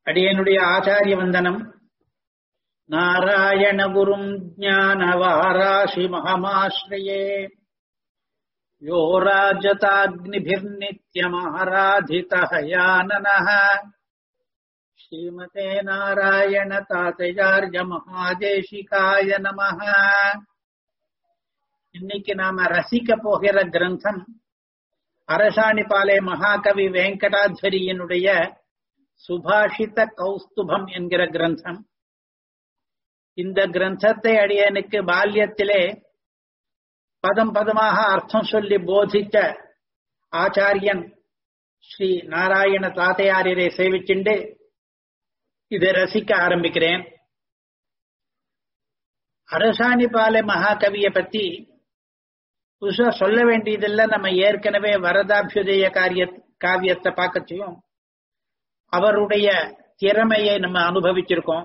அடியனுடைய ஆச்சாரிய வந்தனம் நாராயண குரும் ஞான வாராசி மகமாஸ்ரயே யோ ராஜதாக்னிபிர்நித்யமாராதிதயானனः ஸ்ரீமதே நாராயண தாத்தையார்ய மகாதேசிகாய நமः இன்னைக்கு நாம ரசிக்க போகிற கிரந்தம் அரசாணிபாலே மகாகவி வெங்கடாத்வரியினுடைய சுபாஷித கௌஸ்துபம் என்கிற கிரந்தம் இந்த கிரந்தத்தை அடியனுக்கு பால்யத்திலே பதம் பதமாக அர்த்தம் சொல்லி போதித்த ஆச்சாரியன் ஸ்ரீ நாராயண தாத்தையாரியரை சேவிச்சுண்டு இதை ரசிக்க ஆரம்பிக்கிறேன் அரசாணிபாலை மகாகவியை பத்தி புதுசா சொல்ல வேண்டியதில்லை நம்ம ஏற்கனவே வரதாபியுதய காரிய காவியத்தை பார்க்கச்சையும் அவருடைய திறமையை நம்ம அனுபவிச்சிருக்கோம்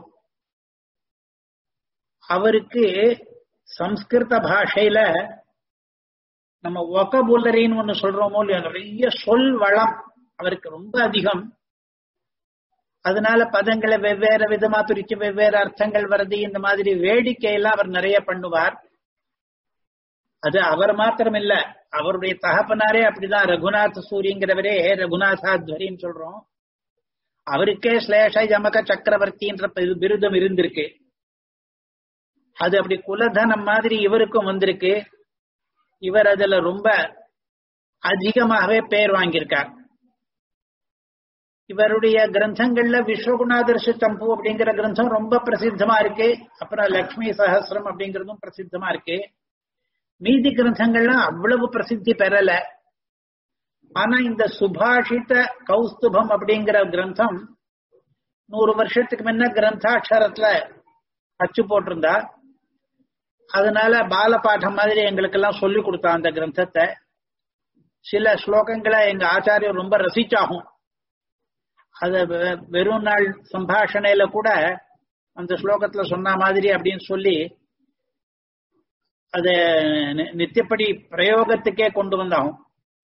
அவருக்கு சம்ஸ்கிருத பாஷையில நம்ம ஒக்கபுல்லரின்னு ஒண்ணு சொல்றோமோ இல்லையோ நிறைய சொல் வளம் அவருக்கு ரொம்ப அதிகம் அதனால பதங்களை வெவ்வேறு விதமா பிரிச்சு வெவ்வேறு அர்த்தங்கள் வருது இந்த மாதிரி வேடிக்கையெல்லாம் அவர் நிறைய பண்ணுவார் அது அவர் மாத்திரம் இல்ல அவருடைய தகப்பனாரே அப்படிதான் ரகுநாத் சூரியங்கிறவரே ரகுநாதாத்வரின்னு சொல்றோம் அவருக்கே ஸ்லேஷ யமக சக்கரவர்த்தின்ற விருதம் இருந்திருக்கு அது அப்படி குலதனம் மாதிரி இவருக்கும் வந்திருக்கு இவர் அதுல ரொம்ப அதிகமாகவே பேர் வாங்கியிருக்கார் இவருடைய கிரந்தங்கள்ல விஸ்வகுணாதர்ஷ தம்பு அப்படிங்கிற கிரந்தம் ரொம்ப பிரசித்தமா இருக்கு அப்புறம் லக்ஷ்மி சஹசிரம் அப்படிங்கிறதும் பிரசித்தமா இருக்கு மீதி கிரந்தங்கள்லாம் அவ்வளவு பிரசித்தி பெறல ஆனா இந்த சுபாஷித கௌஸ்துபம் அப்படிங்கிற கிரந்தம் நூறு வருஷத்துக்கு முன்ன கிரந்தாட்சரத்துல அச்சு போட்டிருந்தா அதனால பாலபாடம் மாதிரி எங்களுக்கு எல்லாம் சொல்லி கொடுத்தா அந்த கிரந்தத்தை சில ஸ்லோகங்களை எங்க ஆச்சாரியர் ரொம்ப ரசிச்சாகும் அத வெறும் நாள் சம்பாஷணையில கூட அந்த ஸ்லோகத்துல சொன்ன மாதிரி அப்படின்னு சொல்லி அத நித்தியப்படி பிரயோகத்துக்கே கொண்டு வந்தாகும்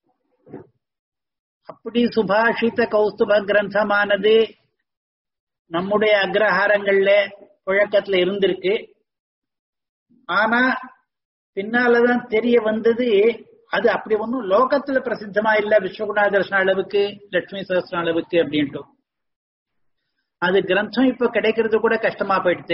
அப்படி சுபாஷித கௌஸ்துப கிரந்தமானது நம்முடைய அக்ரஹாரங்கள்ல புழக்கத்துல இருந்திருக்கு ஆனா பின்னாலதான் தெரிய வந்தது அது அப்படி ஒன்றும் லோகத்துல பிரசித்தமா இல்ல விஸ்வகுணாதர்ஷன அளவுக்கு லட்சுமி சகஸ்திரம் அளவுக்கு அப்படின்ட்டு அது கிரந்தம் இப்ப கிடைக்கிறது கூட கஷ்டமா போயிடுது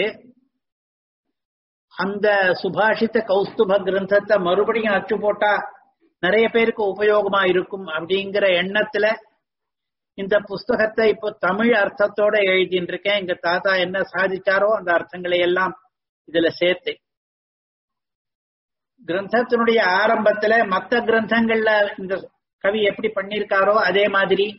அந்த சுபாஷித கௌஸ்துப கிரந்தத்தை மறுபடியும் அச்சு போட்டா நிறைய பேருக்கு உபயோகமா இருக்கும் அப்படிங்கிற எண்ணத்துல இந்த புஸ்தகத்தை இப்போ தமிழ் அர்த்தத்தோட எழுதிட்டு இருக்கேன் எங்க தாத்தா என்ன சாதிச்சாரோ அந்த அர்த்தங்களை எல்லாம் இதுல சேர்த்து கிரந்தத்தினுடைய ஆரம்பத்துல மத்த கிரந்தங்கள்ல இந்த கவி எப்படி பண்ணிருக்காரோ அதே மாதிரி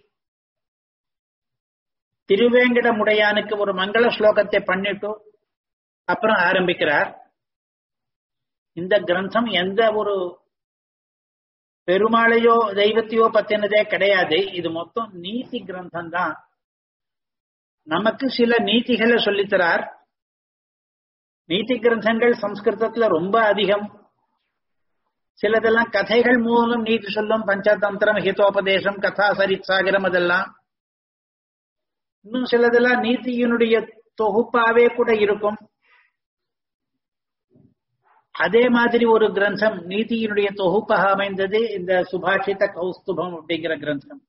திருவேங்கடமுடையானுக்கு ஒரு மங்கள ஸ்லோகத்தை பண்ணிட்டு அப்புறம் ஆரம்பிக்கிறார் இந்த கிரந்தம் எந்த ஒரு பெருமாளையோ தெய்வத்தையோ பத்தினதே கிடையாது இது மொத்தம் நீதி கிரந்தம் தான் நமக்கு சில நீதிகளை சொல்லித்தரார் நீதி கிரந்தங்கள் சம்ஸ்கிருதத்துல ரொம்ப அதிகம் சிலதெல்லாம் கதைகள் மூலம் நீதி சொல்லும் பஞ்சதந்திரம் ஹிதோபதேசம் கதா சரித்சாகரம் அதெல்லாம் இன்னும் சிலதெல்லாம் நீதியினுடைய தொகுப்பாவே கூட இருக்கும் அதே மாதிரி ஒரு கிரந்தம் நீதியினுடைய தொகுப்பாக அமைந்தது இந்த சுபாஷித கௌஸ்துபம் அப்படிங்கிற கிரந்தம்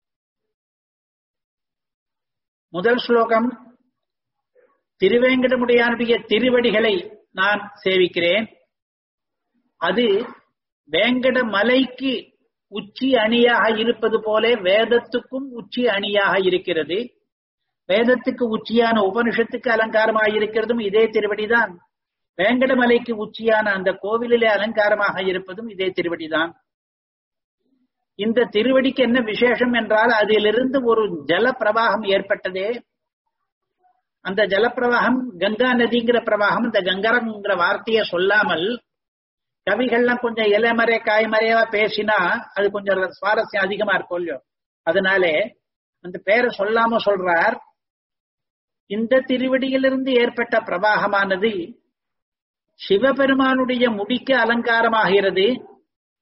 முதல் ஸ்லோகம் திருவேங்கடமுடையானுடைய திருவடிகளை நான் சேவிக்கிறேன் அது வேங்கட மலைக்கு உச்சி அணியாக இருப்பது போல வேதத்துக்கும் உச்சி அணியாக இருக்கிறது வேதத்துக்கு உச்சியான உபனிஷத்துக்கு அலங்காரமாக இருக்கிறதும் இதே திருவடிதான் வேங்கடமலைக்கு உச்சியான அந்த கோவிலிலே அலங்காரமாக இருப்பதும் இதே திருவடிதான் இந்த திருவடிக்கு என்ன விசேஷம் என்றால் அதிலிருந்து ஒரு ஜல பிரவாகம் ஏற்பட்டதே அந்த ஜலப்பிரவாகம் கங்கா நதிங்கிற பிரவாகம் இந்த கங்கரங்கிற வார்த்தையை சொல்லாமல் கவிகள்லாம் கொஞ்சம் இலைமறை காய்மறையா பேசினா அது கொஞ்சம் சுவாரஸ்யம் அதிகமா இருக்கும் இல்லையோ அதனாலே அந்த பேரை சொல்லாம சொல்றார் இந்த திருவடியிலிருந்து ஏற்பட்ட பிரவாகமானது சிவபெருமானுடைய முடிக்கு அலங்காரமாகிறது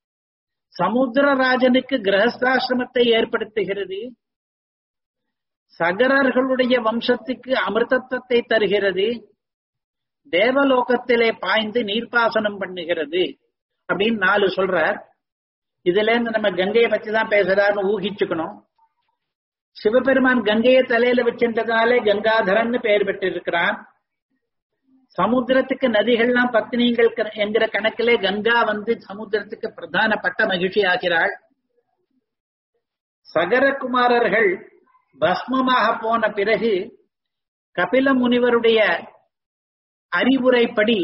சமுத்திரராஜனுக்கு கிரகஸ்தாசிரமத்தை ஏற்படுத்துகிறது சகரர்களுடைய வம்சத்துக்கு அமிர்தத்துவத்தை தருகிறது தேவலோகத்திலே பாய்ந்து நீர்ப்பாசனம் பண்ணுகிறது அப்படின்னு நாலு சொல்றார் இதுல இருந்து நம்ம கங்கையை பத்தி தான் பேசுறாருன்னு ஊகிச்சுக்கணும் சிவபெருமான் கங்கையை தலையில வச்சின்றதுனாலே கங்காதரன் பெயர் பெற்றிருக்கிறான் சமுத்திரத்துக்கு நதிகள்லாம் பத்னிகள் என்கிற கணக்கிலே கங்கா வந்து சமுத்திரத்துக்கு பிரதானப்பட்ட மகிழ்ச்சி ஆகிறாள் சகரகுமாரர்கள் பஸ்மமாக போன பிறகு கபில முனிவருடைய அறிவுரைப்படி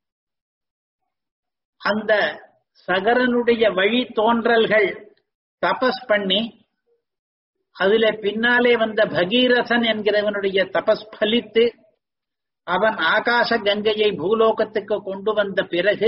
அந்த சகரனுடைய வழி தோன்றல்கள் தபஸ் பண்ணி அதுல பின்னாலே வந்த பகீரதன் என்கிறவனுடைய தபஸ் பலித்து அவன் ஆகாச கங்கையை பூலோகத்துக்கு கொண்டு வந்த பிறகு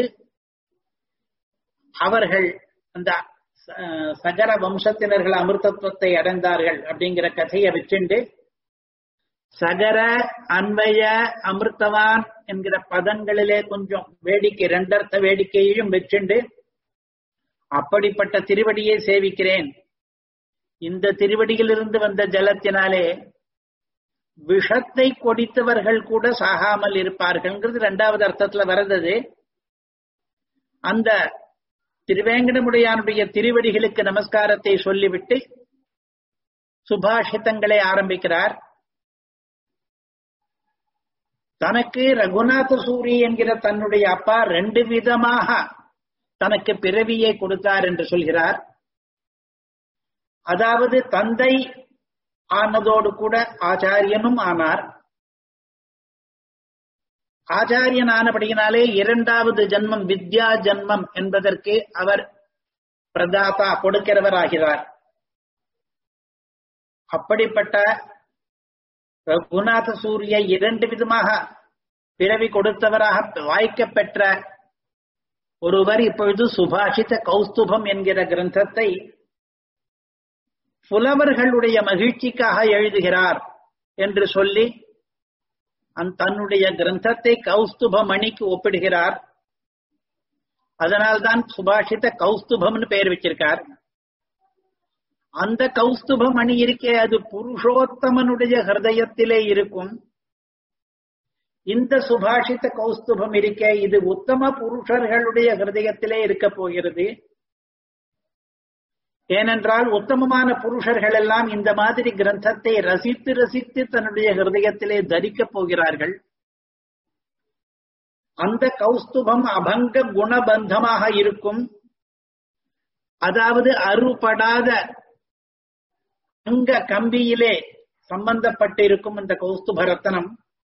அவர்கள் அந்த சகர வம்சத்தினர்கள் அமிர்தத்துவத்தை அடைந்தார்கள் அப்படிங்கிற கதையை வச்சுண்டு சகர அன்வய அமிர்தவான் என்கிற பதங்களிலே கொஞ்சம் வேடிக்கை ரெண்டர்த்த வேடிக்கையையும் வச்சுண்டு அப்படிப்பட்ட திருவடியை சேவிக்கிறேன் இந்த திருவடியிலிருந்து வந்த ஜலத்தினாலே விஷத்தை கொடித்தவர்கள் கூட சாகாமல் இருப்பார்கள்ங்கிறது இரண்டாவது அர்த்தத்துல வருது அந்த திருவேங்கடமுடையானுடைய திருவடிகளுக்கு நமஸ்காரத்தை சொல்லிவிட்டு சுபாஷிதங்களை ஆரம்பிக்கிறார் தனக்கு ரகுநாத சூரி என்கிற தன்னுடைய அப்பா ரெண்டு விதமாக தனக்கு பிறவியை கொடுத்தார் என்று சொல்கிறார் அதாவது தந்தை ஆனதோடு கூட ஆச்சாரியனும் ஆனார் ஆச்சாரியன் ஆனபடியினாலே இரண்டாவது ஜன்மம் வித்யா ஜன்மம் என்பதற்கு அவர் பிரதாதா கொடுக்கிறவர் ஆகிறார் அப்படிப்பட்ட ரகுநாத சூரிய இரண்டு விதமாக பிறவி கொடுத்தவராக வாய்க்க பெற்ற ஒருவர் இப்பொழுது சுபாஷித கௌஸ்துபம் என்கிற கிரந்தத்தை புலவர்களுடைய மகிழ்ச்சிக்காக எழுதுகிறார் என்று சொல்லி தன்னுடைய கிரந்தத்தை கௌஸ்துப மணிக்கு ஒப்பிடுகிறார் அதனால்தான் சுபாஷித கௌஸ்துபம்னு பெயர் வச்சிருக்கார் அந்த கௌஸ்துப மணி இருக்கே அது புருஷோத்தமனுடைய ஹிருதயத்திலே இருக்கும் இந்த சுபாஷித கௌஸ்துபம் இருக்கே இது உத்தம புருஷர்களுடைய ஹிருதயத்திலே இருக்க போகிறது ஏனென்றால் உத்தமமான புருஷர்கள் எல்லாம் இந்த மாதிரி கிரந்தத்தை ரசித்து ரசித்து தன்னுடைய ஹிருதயத்திலே தரிக்கப் போகிறார்கள் அந்த கௌஸ்துபம் அபங்க குணபந்தமாக இருக்கும் அதாவது அறுபடாத அங்க கம்பியிலே சம்பந்தப்பட்டிருக்கும் இந்த கௌஸ்துப ரத்தனம்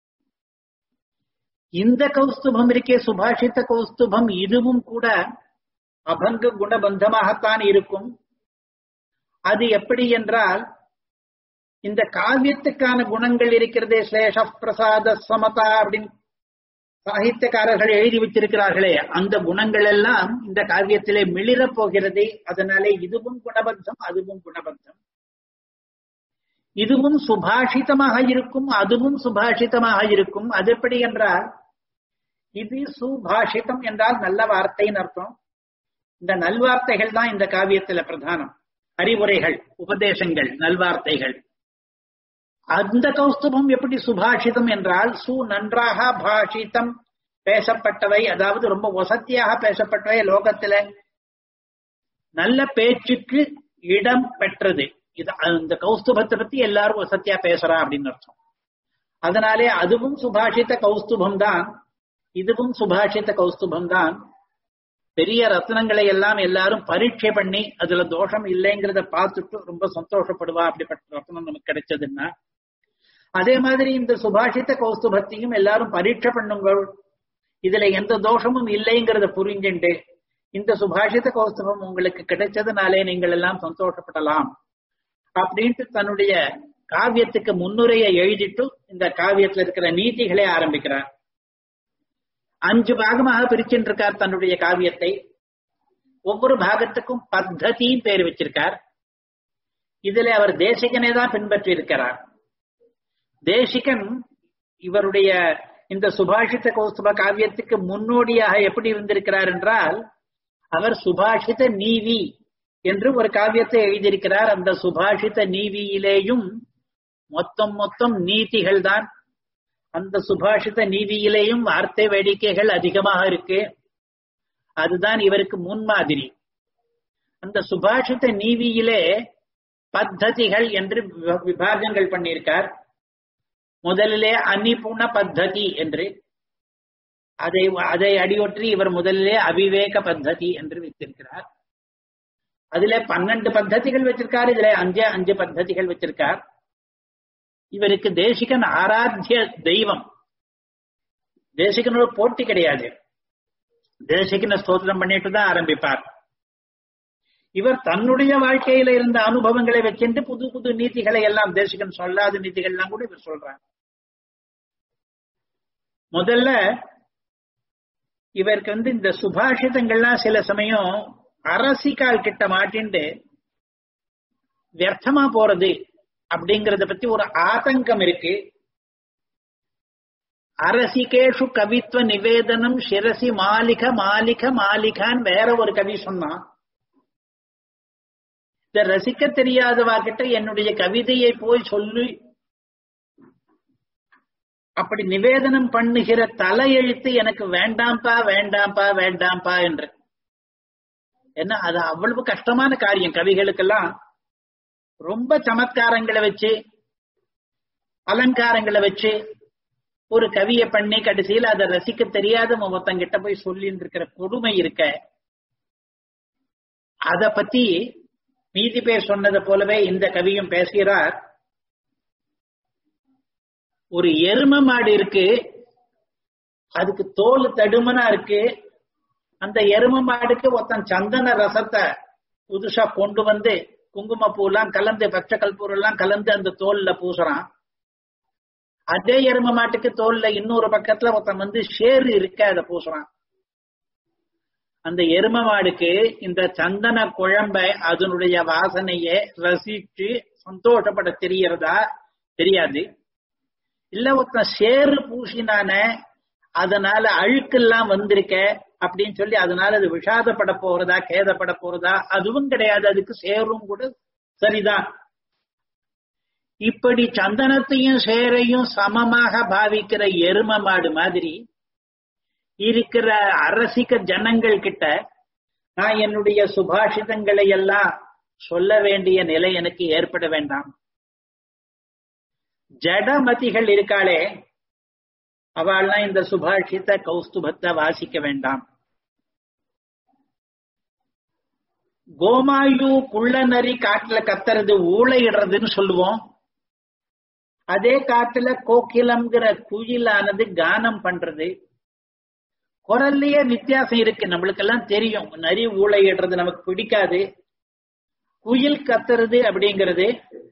இந்த கௌஸ்துபம் இருக்கே சுபாஷித கௌஸ்துபம் இதுவும் கூட அபங்க குணபந்தமாகத்தான் இருக்கும் அது எப்படி என்றால் இந்த காவியத்துக்கான குணங்கள் இருக்கிறதே ஸ்லேஷ பிரசாத சமதா அப்படின்னு சாகித்யக்காரர்கள் எழுதி வச்சிருக்கிறார்களே அந்த குணங்கள் எல்லாம் இந்த காவியத்திலே மிளிரப் போகிறது அதனாலே இதுவும் குணபத்தம் அதுவும் குணபத்தம் இதுவும் சுபாஷிதமாக இருக்கும் அதுவும் சுபாஷிதமாக இருக்கும் அது எப்படி என்றால் இது சுபாஷிதம் என்றால் நல்ல வார்த்தைன்னு அர்த்தம் இந்த நல்வார்த்தைகள் தான் இந்த காவியத்துல பிரதானம் அறிவுரைகள் உபதேசங்கள் நல்வார்த்தைகள் அந்த கௌஸ்துபம் எப்படி சுபாஷிதம் என்றால் சு நன்றாக பாஷிதம் பேசப்பட்டவை அதாவது ரொம்ப வசத்தியாக பேசப்பட்டவை லோகத்துல நல்ல பேச்சுக்கு இடம் பெற்றது இது அந்த கௌஸ்துபத்தை பத்தி எல்லாரும் வசத்தியா பேசுறா அப்படின்னு அர்த்தம் அதனாலே அதுவும் சுபாஷித கௌஸ்துபம் தான் இதுவும் சுபாஷித கௌஸ்துபம் தான் பெரிய ரத்னங்களை எல்லாம் எல்லாரும் பரீட்சை பண்ணி அதுல தோஷம் இல்லைங்கிறத பார்த்துட்டு ரொம்ப சந்தோஷப்படுவா அப்படிப்பட்ட ரத்னம் நமக்கு கிடைச்சதுன்னா அதே மாதிரி இந்த சுபாஷித கௌஸ்துபத்தையும் எல்லாரும் பரீட்சை பண்ணுங்க இதுல எந்த தோஷமும் இல்லைங்கிறத புரிஞ்சுண்டு இந்த சுபாஷித கௌஸ்துபம் உங்களுக்கு கிடைச்சதுனாலே நீங்கள் எல்லாம் சந்தோஷப்படலாம் அப்படின்ட்டு தன்னுடைய காவியத்துக்கு முன்னுரையை எழுதிட்டு இந்த காவியத்துல இருக்கிற நீதிகளை ஆரம்பிக்கிறார் அஞ்சு பாகமாக பிரிச்சுட்டு இருக்கார் தன்னுடைய காவியத்தை ஒவ்வொரு பாகத்துக்கும் பத்ததியும் பேர் வச்சிருக்கார் இதுல அவர் தேசிகனை தான் பின்பற்றி இருக்கிறார் தேசிகன் இவருடைய இந்த சுபாஷித கௌஸ்துப காவியத்துக்கு முன்னோடியாக எப்படி இருந்திருக்கிறார் என்றால் அவர் சுபாஷித நீவி என்று ஒரு காவியத்தை எழுதியிருக்கிறார் அந்த சுபாஷித நீவியிலேயும் மொத்தம் மொத்தம் நீதிகள் தான் அந்த சுபாஷித நீதியிலேயும் வார்த்தை வேடிக்கைகள் அதிகமாக இருக்கு அதுதான் இவருக்கு முன்மாதிரி அந்த சுபாஷித நீதியிலே பத்ததிகள் என்று விபாகங்கள் பண்ணியிருக்கார் முதலிலே அனிபுண பத்ததி என்று அதை அதை அடியொற்றி இவர் முதலிலே அவிவேக பத்ததி என்று வைத்திருக்கிறார் அதுல பன்னெண்டு பத்ததிகள் வச்சிருக்கார் இதுல அஞ்சு அஞ்சு பத்ததிகள் வச்சிருக்கார் இவருக்கு தேசிகன் ஆராத்திய தெய்வம் தேசிகனோட போட்டி கிடையாது தேசிகனை ஸ்தோத்திரம் பண்ணிட்டு தான் ஆரம்பிப்பார் இவர் தன்னுடைய வாழ்க்கையில இருந்த அனுபவங்களை வச்சுட்டு புது புது நீதிகளை எல்லாம் தேசிகன் சொல்லாத நீதிகள் எல்லாம் கூட இவர் சொல்றார் முதல்ல இவருக்கு வந்து இந்த சுபாஷிதங்கள்லாம் சில சமயம் அரசிக்கால் கிட்ட மாட்டிண்டு வியர்த்தமா போறது அப்படிங்கறத பத்தி ஒரு ஆதங்கம் இருக்கு அரசிகேஷு கவித்துவ நிவேதனம் சிரசி மாலிக மாலிக மாலிகான் வேற ஒரு கவி சொன்னான் இந்த ரசிக்க தெரியாதவா கிட்ட என்னுடைய கவிதையை போய் சொல்லி அப்படி நிவேதனம் பண்ணுகிற தலையெழுத்து எனக்கு வேண்டாம்பா வேண்டாம்பா வேண்டாம்பா என்று என்ன அது அவ்வளவு கஷ்டமான காரியம் கவிகளுக்கெல்லாம் ரொம்ப சமத்காரங்களை வச்சு அலங்காரங்களை வச்சு ஒரு கவியை பண்ணி கடைசியில் அதை ரசிக்க தெரியாத ஒருத்தங்கிட்ட போய் சொல்லிட்டு இருக்கிற கொடுமை இருக்க அத பத்தி மீதி பேர் சொன்னதை போலவே இந்த கவியும் பேசுகிறார் ஒரு எரும மாடு இருக்கு அதுக்கு தோல் தடுமனா இருக்கு அந்த எரும மாடுக்கு ஒருத்தன் சந்தன ரசத்தை புதுசா கொண்டு வந்து குங்குமப்பூ எல்லாம் கலந்து பச்சை கல்பூர் எல்லாம் கலந்து அந்த தோல்ல பூசுறான் அதே எரும மாட்டுக்கு தோல்ல இன்னொரு பக்கத்துல ஒருத்தன் வந்து ஷேரு இருக்க அதை பூசுறான் அந்த எரும மாடுக்கு இந்த சந்தன குழம்ப அதனுடைய வாசனைய ரசிச்சு சந்தோஷப்பட தெரியறதா தெரியாது இல்ல ஒருத்தன் சேறு பூசினான அதனால அழுக்கெல்லாம் வந்திருக்க அப்படின்னு சொல்லி அதனால அது விஷாதப்பட போறதா கேதப்பட போறதா அதுவும் கிடையாது அதுக்கு சேரும் கூட சரிதான் இப்படி சந்தனத்தையும் சேரையும் சமமாக பாவிக்கிற எரும மாடு மாதிரி இருக்கிற அரசிக்க ஜனங்கள் கிட்ட நான் என்னுடைய சுபாஷிதங்களை எல்லாம் சொல்ல வேண்டிய நிலை எனக்கு ஏற்பட வேண்டாம் ஜடமதிகள் இருக்காளே அவள்லாம் இந்த சுபாஷித கௌஸ்துபத்தை வாசிக்க வேண்டாம் கோமாயு குள்ள நரி காட்டுல கத்துறது ஊழையிடுறதுன்னு சொல்லுவோம் அதே காட்டுல கோகிலம்ங்கிற குயிலானது கானம் பண்றது குரல்லையே வித்தியாசம் இருக்கு நம்மளுக்கெல்லாம் தெரியும் நரி ஊழையிடுறது நமக்கு பிடிக்காது குயில் கத்துறது அப்படிங்கிறது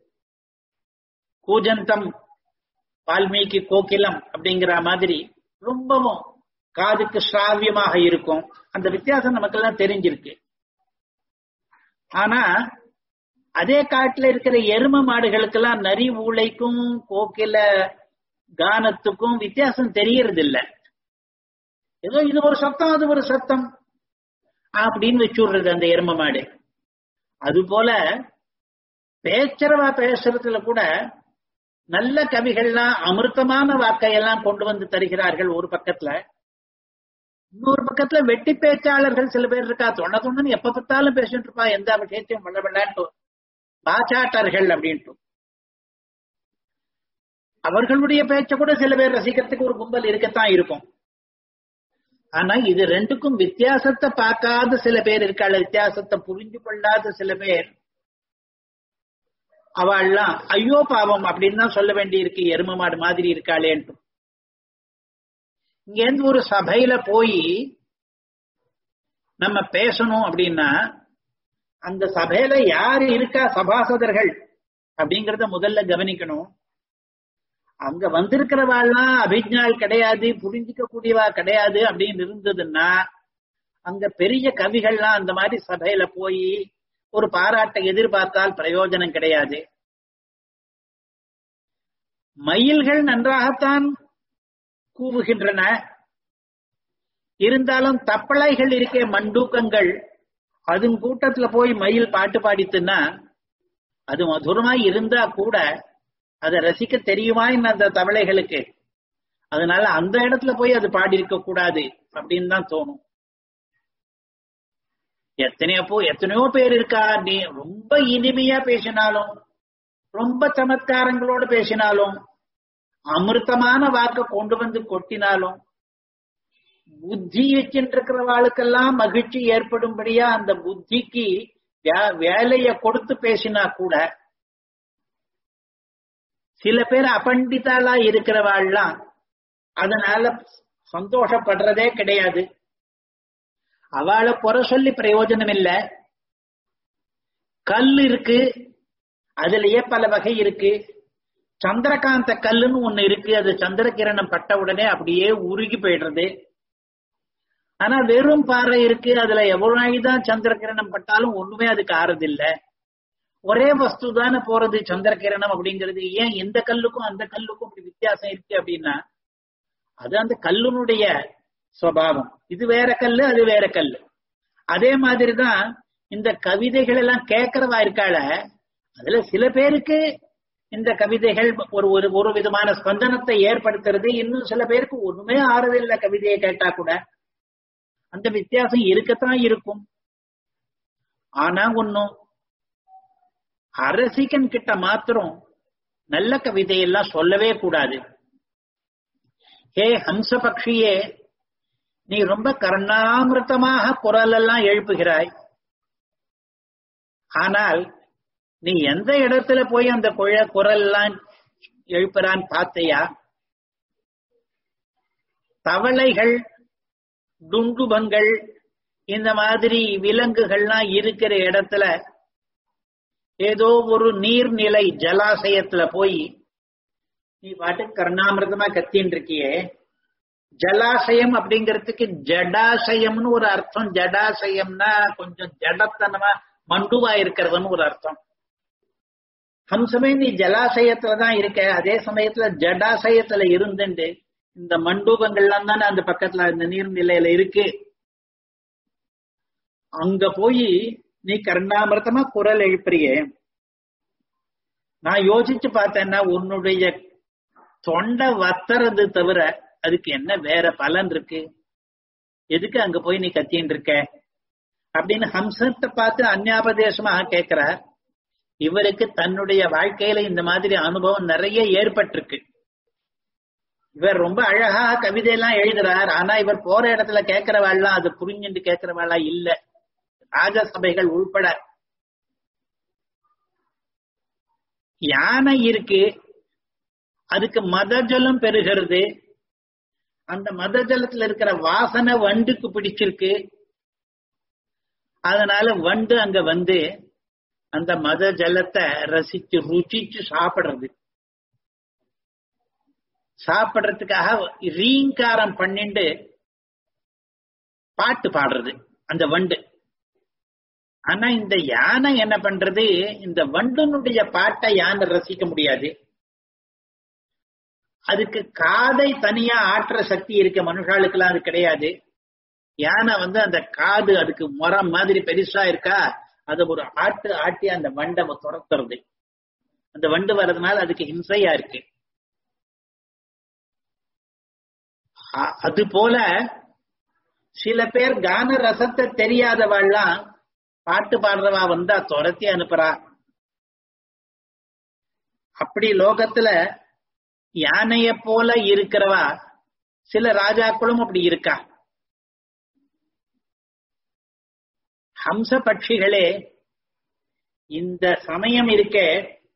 கூஜந்தம் வால்மீகி கோகிலம் அப்படிங்கிற மாதிரி ரொம்பவும் காதுக்கு சிராவியமாக இருக்கும் அந்த வித்தியாசம் நமக்கெல்லாம் தெரிஞ்சிருக்கு ஆனா அதே காட்டுல இருக்கிற எரும மாடுகளுக்கெல்லாம் நரி ஊளைக்கும் கோகில கானத்துக்கும் வித்தியாசம் தெரியறது இல்ல ஏதோ இது ஒரு சத்தம் அது ஒரு சத்தம் அப்படின்னு வச்சுடுறது அந்த எரும மாடு அது போல பேச்சரவா பேசுறதுல கூட நல்ல கவிகள்லாம் அமிர்தமான வாக்கையெல்லாம் கொண்டு வந்து தருகிறார்கள் ஒரு பக்கத்துல இன்னொரு பக்கத்துல வெட்டி பேச்சாளர்கள் சில பேர் இருக்கா தொண்ண தொண்ணு எப்ப பார்த்தாலும் பேசிட்டு இருப்பா எந்த விஷயத்தையும் வெள்ள வெள்ளாட்டு பாச்சாட்டர்கள் அப்படின்ட்டு அவர்களுடைய பேச்ச கூட சில பேர் ரசிக்கிறதுக்கு ஒரு கும்பல் இருக்கத்தான் இருக்கும் ஆனா இது ரெண்டுக்கும் வித்தியாசத்தை பார்க்காத சில பேர் இருக்காள் வித்தியாசத்தை புரிஞ்சு கொள்ளாத சில பேர் அவள்லாம் ஐயோ பாவம் அப்படின்னு தான் சொல்ல வேண்டி இருக்கு எரும மாடு மாதிரி இருக்காளேன்ட்டு இங்க இருந்து ஒரு சபையில போய் நம்ம பேசணும் அப்படின்னா அந்த சபையில யாரு இருக்கா சபாசதர்கள் அப்படிங்கறத முதல்ல கவனிக்கணும் அங்க வந்திருக்கிறவாள்லாம் அபிஜால் கிடையாது புரிஞ்சுக்க கூடியவா கிடையாது அப்படின்னு இருந்ததுன்னா அங்க பெரிய கவிகள்லாம் அந்த மாதிரி சபையில போய் ஒரு பாராட்டை எதிர்பார்த்தால் பிரயோஜனம் கிடையாது மயில்கள் நன்றாகத்தான் கூவுகின்றன இருந்தாலும் தப்பளைகள் இருக்கே மண்டூக்கங்கள் அதுவும் கூட்டத்துல போய் மயில் பாட்டு பாடித்துன்னா அது மதுரமாய் இருந்தா கூட அதை ரசிக்க தெரியுமா என்ன அந்த தவளைகளுக்கு அதனால அந்த இடத்துல போய் அது பாடி இருக்க கூடாது அப்படின்னு தான் தோணும் எத்தனையோ எத்தனையோ பேர் இருக்கா நீ ரொம்ப இனிமையா பேசினாலும் ரொம்ப சமத்காரங்களோட பேசினாலும் அமிர்தமான வாக்க கொண்டு வந்து கொட்டினாலும் புத்தி வச்சுருக்கிறவாளுக்கெல்லாம் மகிழ்ச்சி ஏற்படும்படியா அந்த புத்திக்கு வேலைய கொடுத்து பேசினா கூட சில பேர் அபண்டிதாலா இருக்கிறவாள்லாம் அதனால சந்தோஷப்படுறதே கிடையாது அவளை குறை சொல்லி பிரயோஜனம் இல்ல கல் இருக்கு அதுலயே பல வகை இருக்கு சந்திரகாந்த கல்லுன்னு ஒண்ணு இருக்கு அது சந்திரகிரணம் பட்ட உடனே அப்படியே உருகி போயிடுறது ஆனா வெறும் பாறை இருக்கு அதுல எவ்வளவு நாளைதான் சந்திரகிரணம் பட்டாலும் ஒண்ணுமே அதுக்கு ஆறதில்ல ஒரே வஸ்து தானே போறது சந்திரகிரணம் அப்படிங்கிறது ஏன் எந்த கல்லுக்கும் அந்த கல்லுக்கும் இப்படி வித்தியாசம் இருக்கு அப்படின்னா அது அந்த கல்லுனுடைய சுவாவம் இது வேற கல்லு அது வேற கல்லு அதே மாதிரிதான் இந்த கவிதைகள் எல்லாம் கேட்கறவா இருக்காள அதுல சில பேருக்கு இந்த கவிதைகள் ஒரு ஒரு ஒரு விதமான ஸ்பந்தனத்தை ஏற்படுத்துறது இன்னும் சில பேருக்கு ஒண்ணுமே ஆறதில்லை கவிதையை கேட்டா கூட அந்த வித்தியாசம் இருக்கத்தான் இருக்கும் ஆனா ஒன்னும் அரசிகன் கிட்ட மாத்திரம் நல்ல கவிதையெல்லாம் சொல்லவே கூடாது ஹே ஹம்ச பக்ஷியே நீ ரொம்ப கர்ணாமிருத்தமாக குரல் எல்லாம் எழுப்புகிறாய் ஆனால் நீ எந்த இடத்துல போய் அந்த குழ குரல் எல்லாம் எழுப்புறான்னு பார்த்தையா தவளைகள் டுண்டுபங்கள் இந்த மாதிரி விலங்குகள்லாம் இருக்கிற இடத்துல ஏதோ ஒரு நீர்நிலை ஜலாசயத்துல போய் நீ பாட்டு கர்ணாமிரதமா கத்தின்னு இருக்கியே ஜலாசயம் அப்படிங்கிறதுக்கு ஜடாசயம்னு ஒரு அர்த்தம் ஜடாசயம்னா கொஞ்சம் ஜடத்தனமா மண்டுவா இருக்கிறதுன்னு ஒரு அர்த்தம் ஹம்சமே நீ ஜலாசயத்துலதான் இருக்க அதே சமயத்துல ஜடாசயத்துல இருந்துட்டு இந்த மண்டூபங்கள்லாம் தானே அந்த பக்கத்துல இந்த நீர்நிலையில இருக்கு அங்க போய் நீ கர்ணாமிரதமா குரல் எழுப்புறியே நான் யோசிச்சு பார்த்தேன்னா உன்னுடைய தொண்டை வத்துறது தவிர அதுக்கு என்ன வேற பலன் இருக்கு எதுக்கு அங்க போய் நீ கத்தின்னு இருக்க அப்படின்னு ஹம்சத்தை பார்த்து அந்யாபதேசமாக கேட்கிறார் இவருக்கு தன்னுடைய வாழ்க்கையில இந்த மாதிரி அனுபவம் நிறைய ஏற்பட்டிருக்கு இவர் ரொம்ப அழகா கவிதையெல்லாம் எழுதுறார் ஆனா இவர் போற இடத்துல கேட்கிறவாள்லாம் அது புரிஞ்சுட்டு கேட்கிறவாளா இல்ல ராஜசபைகள் உள்பட யானை இருக்கு அதுக்கு மத ஜலம் பெறுகிறது அந்த மத ஜலத்துல இருக்கிற வாசனை வண்டுக்கு பிடிச்சிருக்கு அதனால வண்டு அங்க வந்து அந்த மத ஜலத்தை ரசிச்சு ருச்சிச்சு சாப்பிடுறது சாப்பிடுறதுக்காக ரீங்காரம் பண்ணிண்டு பாட்டு பாடுறது அந்த வண்டு ஆனா இந்த யானை என்ன பண்றது இந்த வண்டுனுடைய பாட்டை யானை ரசிக்க முடியாது அதுக்கு காதை தனியா ஆற்ற சக்தி இருக்க மனுஷாளுக்கெல்லாம் அது கிடையாது யானை வந்து அந்த காது அதுக்கு மரம் மாதிரி பெருசா இருக்கா அது ஒரு ஆட்டு ஆட்டி அந்த வண்டை துரத்துறது அந்த வண்டு வர்றதுனால அதுக்கு ஹிம்சையா இருக்கு அது போல சில பேர் கான ரசத்தை தெரியாதவாள்லாம் பாட்டு பாடுறவா வந்தா துரத்தி அனுப்புறா அப்படி லோகத்துல யானைய போல இருக்கிறவா சில ராஜாக்களும் அப்படி இருக்கா ஹம்ச பட்சிகளே இந்த சமயம் இருக்கே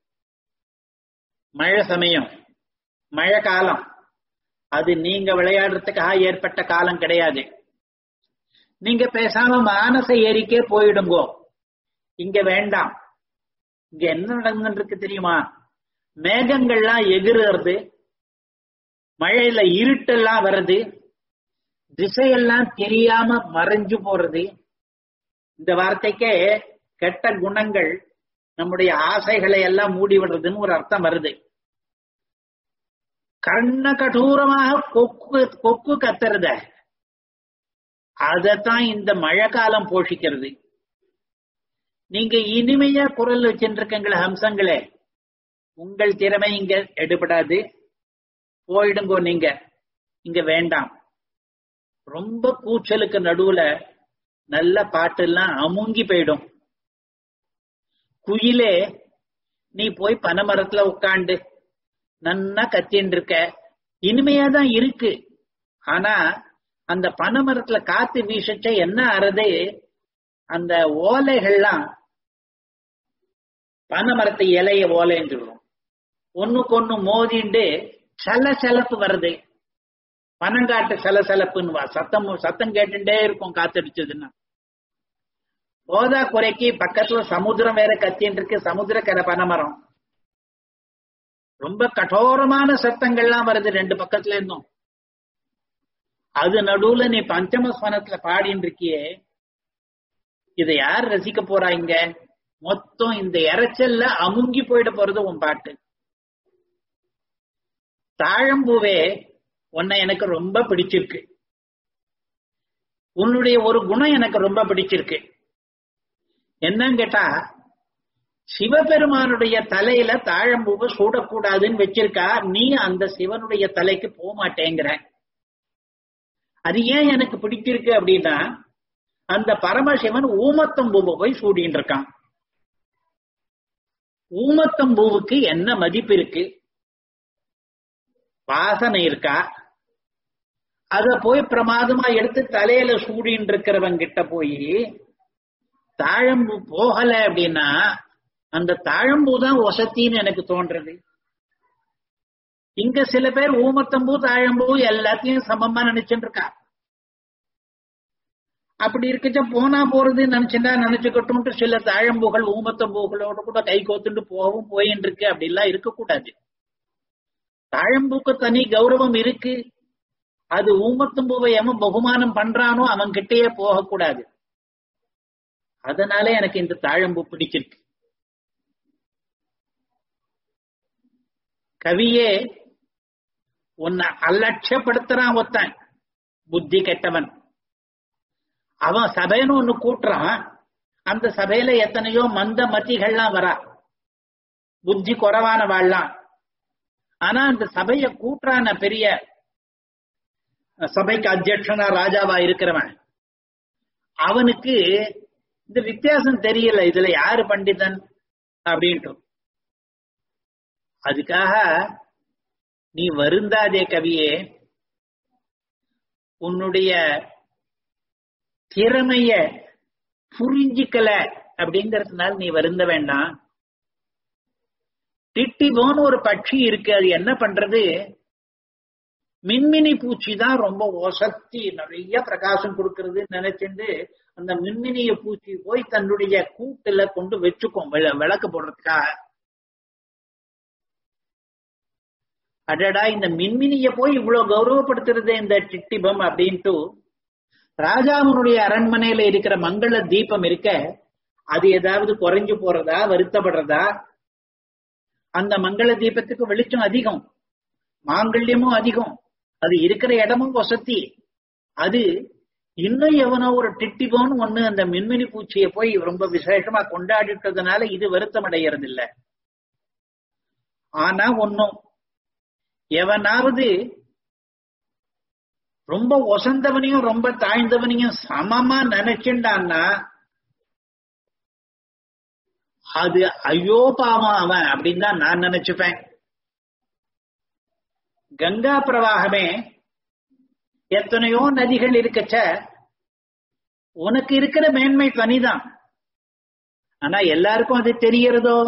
மழை சமயம் மழை காலம் அது நீங்க விளையாடுறதுக்காக ஏற்பட்ட காலம் கிடையாது நீங்க பேசாம மானச ஏரிக்கே போயிடுங்கோ இங்க வேண்டாம் இங்க என்ன நடந்துட்டு இருக்கு தெரியுமா மேகங்கள்லாம் எகிறுறது மழையில இருட்டெல்லாம் வருது திசையெல்லாம் தெரியாம மறைஞ்சு போறது இந்த வார்த்தைக்கே கெட்ட குணங்கள் நம்முடைய ஆசைகளை எல்லாம் மூடி விடுறதுன்னு ஒரு அர்த்தம் வருது கர்ண கடூரமாக கொக்கு கொக்கு கத்துறத அதத்தான் இந்த மழை காலம் போஷிக்கிறது நீங்க இனிமையா குரல் வச்சுருக்கீங்களே ஹம்சங்களே உங்கள் திறமை இங்க எடுபடாது போயிடுங்கோ நீங்க இங்க வேண்டாம் ரொம்ப கூச்சலுக்கு நடுவுல நல்ல பாட்டெல்லாம் அமுங்கி போயிடும் குயிலே நீ போய் பனைமரத்துல உட்காண்டு நன்னா கத்தின்னு இருக்க இனிமையா தான் இருக்கு ஆனா அந்த பனைமரத்துல காத்து வீசச்ச என்ன ஆறது அந்த ஓலைகள்லாம் பனைமரத்து இலைய ஓலைன்னு சொல்றோம் ஒண்ணுக்கு ஒண்ணு மோதிண்டு சல சலப்பு வருது பனங்காட்டு சலசலப்புன்னு வா சத்தம் சத்தம் கேட்டுட்டே இருக்கும் காத்தடிச்சதுன்னா போதா குறைக்கு பக்கத்துல சமுத்திரம் வேற கத்தின்னு இருக்கு சமுத்திரக்கரை பனைமரம் ரொம்ப கடோரமான சத்தங்கள்லாம் வருது ரெண்டு பக்கத்துல இருந்தும் அது நடுவுல நீ பஞ்சம ஸ்வனத்துல பாடின்னு இருக்கியே இதை யார் ரசிக்க போறா இங்க மொத்தம் இந்த இறைச்சல்ல அமுங்கி போயிட போறது உன் பாட்டு தாழம்பூவே உன்னை எனக்கு ரொம்ப பிடிச்சிருக்கு உன்னுடைய ஒரு குணம் எனக்கு ரொம்ப பிடிச்சிருக்கு என்னன்னு கேட்டா சிவபெருமானுடைய தலையில தாழம்பூவை சூடக்கூடாதுன்னு வச்சிருக்கா நீ அந்த சிவனுடைய தலைக்கு போக மாட்டேங்கிற அது ஏன் எனக்கு பிடிச்சிருக்கு அப்படின்னா அந்த பரமசிவன் ஊமத்தம்பூவை போய் சூடின்னு இருக்கான் ஊமத்தம்பூவுக்கு என்ன மதிப்பு இருக்கு வாசனை இருக்கா அத போய் பிரமாதமா எடுத்து தலையில சூடின்னு இருக்கிறவங்க கிட்ட போய் தாழம்பூ போகல அப்படின்னா அந்த தாழம்பூ தான் ஒசத்தின்னு எனக்கு தோன்றது இங்க சில பேர் ஊமத்தம்பூ தாழம்பூ எல்லாத்தையும் சமமா நினைச்சுட்டு இருக்கா அப்படி இருக்கச்ச போனா போறது நினைச்சுட்டா நினைச்சுக்கட்டும் சில தாழம்பூகள் ஊமத்தம்பூகளோட கூட கை கோத்துட்டு போகவும் போயின்னு இருக்கு அப்படி எல்லாம் இருக்கக்கூடாது தாழம்பூக்கு தனி கௌரவம் இருக்கு அது ஊமத்தம்பூவை எவன் பகுமானம் பண்றானோ அவன் கிட்டேயே போகக்கூடாது அதனால எனக்கு இந்த தாழம்பூ பிடிச்சிருக்கு கவியே உன்னை அலட்சியப்படுத்துறான் ஒருத்தன் புத்தி கெட்டவன் அவன் சபைன்னு ஒண்ணு கூட்டுறான் அந்த சபையில எத்தனையோ மந்த மத்திகள்லாம் வரா புத்தி குறைவான வாழலாம் ஆனா அந்த சபைய கூட்டுறான பெரிய சபைக்கு அத்தியட்சனா ராஜாவா இருக்கிறவன் அவனுக்கு இந்த வித்தியாசம் தெரியல இதுல யாரு பண்டிதன் அப்படின்ட்டு அதுக்காக நீ வருந்தாதே கவியே உன்னுடைய திறமைய புரிஞ்சிக்கல அப்படிங்கறதுனால நீ வருந்த வேண்டாம் டிட்டிபோன்னு ஒரு பட்சி இருக்கு அது என்ன பண்றது மின்மினி பூச்சி தான் ரொம்ப ஒசத்தி நிறைய பிரகாசம் கொடுக்கறது நினைச்சுட்டு அந்த மின்மினிய பூச்சி போய் தன்னுடைய கூட்டுல கொண்டு வச்சுக்கும் விளக்கு போடுறதுக்காக அடடா இந்த மின்மினிய போய் இவ்வளவு கௌரவப்படுத்துறது இந்த டிட்டிபம் அப்படின்ட்டு ராஜாவினுடைய அரண்மனையில இருக்கிற மங்கள தீபம் இருக்க அது ஏதாவது குறைஞ்சு போறதா வருத்தப்படுறதா அந்த மங்கள தீபத்துக்கு வெளிச்சம் அதிகம் மாங்கல்யமும் அதிகம் அது இருக்கிற இடமும் வசதி அது இன்னும் எவனோ ஒரு டிட்டிபோன்னு ஒண்ணு அந்த மின்மினி பூச்சியை போய் ரொம்ப விசேஷமா கொண்டாடிட்டதுனால இது வருத்தம் அடைகிறது இல்ல ஆனா ஒன்னும் எவனாவது ரொம்ப ஒசந்தவனையும் ரொம்ப தாழ்ந்தவனையும் சமமா நினைச்சுட்டான்னா அது ஐயோ பாவம் அவன் அப்படின்னு தான் நான் நினைச்சுப்பேன் கங்கா பிரவாகமே எத்தனையோ நதிகள் இருக்கச்ச உனக்கு இருக்கிற மேன்மை தனிதான் ஆனா எல்லாருக்கும் அது தெரியறதோ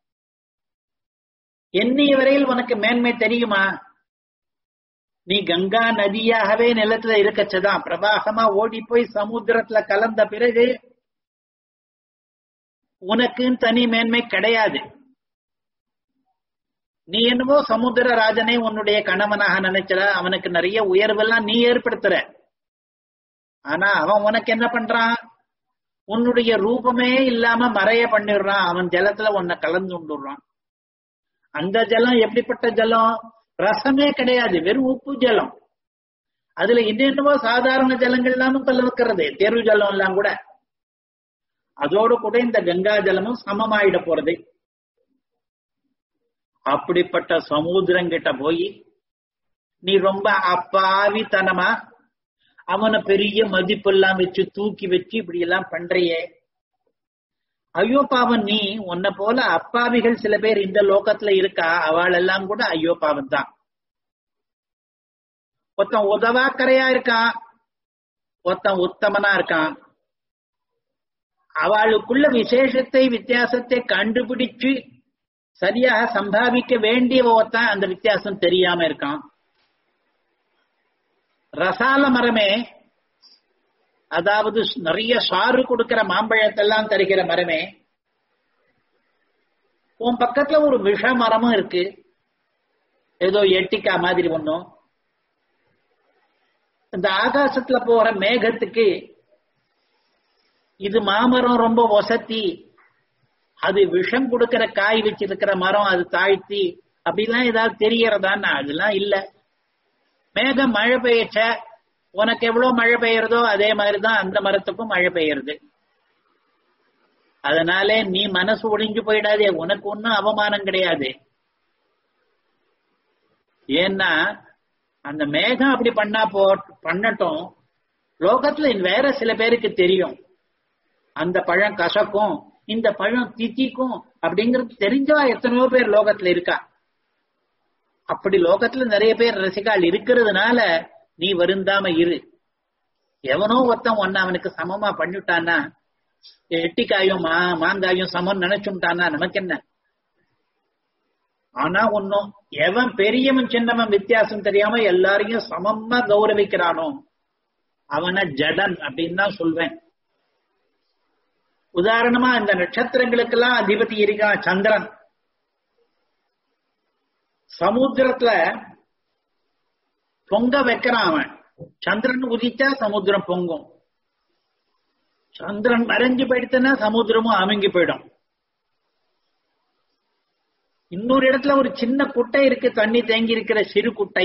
என்னைய வரையில் உனக்கு மேன்மை தெரியுமா நீ கங்கா நதியாகவே நிலத்துல இருக்கச்சதான் பிரவாகமா ஓடி போய் சமுத்திரத்துல கலந்த பிறகு உனக்குன்னு தனி மேன்மை கிடையாது நீ என்னவோ சமுத்திர ராஜனை உன்னுடைய கணவனாக நினைச்சல அவனுக்கு நிறைய உயர்வெல்லாம் நீ ஏற்படுத்துற ஆனா அவன் உனக்கு என்ன பண்றான் உன்னுடைய ரூபமே இல்லாம மறைய பண்ணிடுறான் அவன் ஜலத்துல உன்னை கலந்து கொண்டுடுறான் அந்த ஜலம் எப்படிப்பட்ட ஜலம் ரசமே கிடையாது வெறும் உப்பு ஜலம் அதுல என்னென்னவோ சாதாரண ஜலங்கள் எல்லாமும் கலக்கிறது தேர்வு ஜலம் எல்லாம் கூட அதோடு கூட இந்த கங்கா ஜலமும் சமமாயிட போறது அப்படிப்பட்ட சமுத்திரங்கிட்ட போய் நீ ரொம்ப அப்பாவித்தனமா அவனை பெரிய மதிப்பெல்லாம் வச்சு தூக்கி வச்சு இப்படி எல்லாம் பண்றியே ஐயோ பாவன் நீ உன்னை போல அப்பாவிகள் சில பேர் இந்த லோகத்துல இருக்கா அவள் எல்லாம் கூட ஐயோ பாவன் தான் ஒருத்தன் உதவாக்கரையா இருக்கான் ஒருத்தன் உத்தமனா இருக்கான் அவளுக்குள்ள விசேஷத்தை வித்தியாசத்தை கண்டுபிடிச்சு சரியாக சம்பாவிக்க வேண்டிய ஒருத்தன் அந்த வித்தியாசம் தெரியாம இருக்கான் ரசால மரமே அதாவது நிறைய சாறு கொடுக்கிற மாம்பழத்தெல்லாம் தருகிற மரமே உன் பக்கத்துல ஒரு விஷ மரமும் இருக்கு ஏதோ எட்டிக்கா மாதிரி ஒண்ணும் இந்த ஆகாசத்துல போற மேகத்துக்கு இது மாமரம் ரொம்ப ஒசத்தி அது விஷம் கொடுக்கிற காய் வச்சிருக்கிற மரம் அது தாழ்த்தி அப்படிலாம் ஏதாவது தெரியறதான்னா அதெல்லாம் இல்ல மேகம் மழை பெய்யச்ச உனக்கு எவ்வளவு மழை பெய்யறதோ அதே மாதிரிதான் அந்த மரத்துக்கும் மழை பெய்யறது அதனாலே நீ மனசு ஒழிஞ்சு போயிடாதே உனக்கு ஒன்னும் அவமானம் கிடையாது ஏன்னா அந்த மேகம் அப்படி பண்ணா போ பண்ணட்டும் லோகத்துல வேற சில பேருக்கு தெரியும் அந்த பழம் கசக்கும் இந்த பழம் தித்திக்கும் அப்படிங்கிறது தெரிஞ்சவா எத்தனையோ பேர் லோகத்துல இருக்கா அப்படி லோகத்துல நிறைய பேர் ரசிகால் இருக்கிறதுனால நீ வருந்தாம இரு எவனோ ஒருத்தன் ஒன்னு அவனுக்கு சமமா பண்ணிட்டான்னா எட்டிக்காயும் மா மாங்காயும் சமம் நினைச்சுட்டானா நமக்கு என்ன ஆனா ஒன்னும் எவன் பெரியவன் சின்னவன் வித்தியாசம் தெரியாம எல்லாரையும் சமமா கௌரவிக்கிறானோ அவனை ஜடன் அப்படின்னு தான் சொல்வேன் உதாரணமா இந்த நட்சத்திரங்களுக்கெல்லாம் அதிபதி இருக்கான் சந்திரன் சமுத்திரத்துல பொங்க வைக்கிறான் அவன் சந்திரன் உதிச்சா சமுத்திரம் பொங்கும் சந்திரன் மறைஞ்சு போயிடுச்சுன்னா சமுத்திரமும் அமுங்கி போயிடும் இன்னொரு இடத்துல ஒரு சின்ன குட்டை இருக்கு தண்ணி தேங்கி இருக்கிற சிறு குட்டை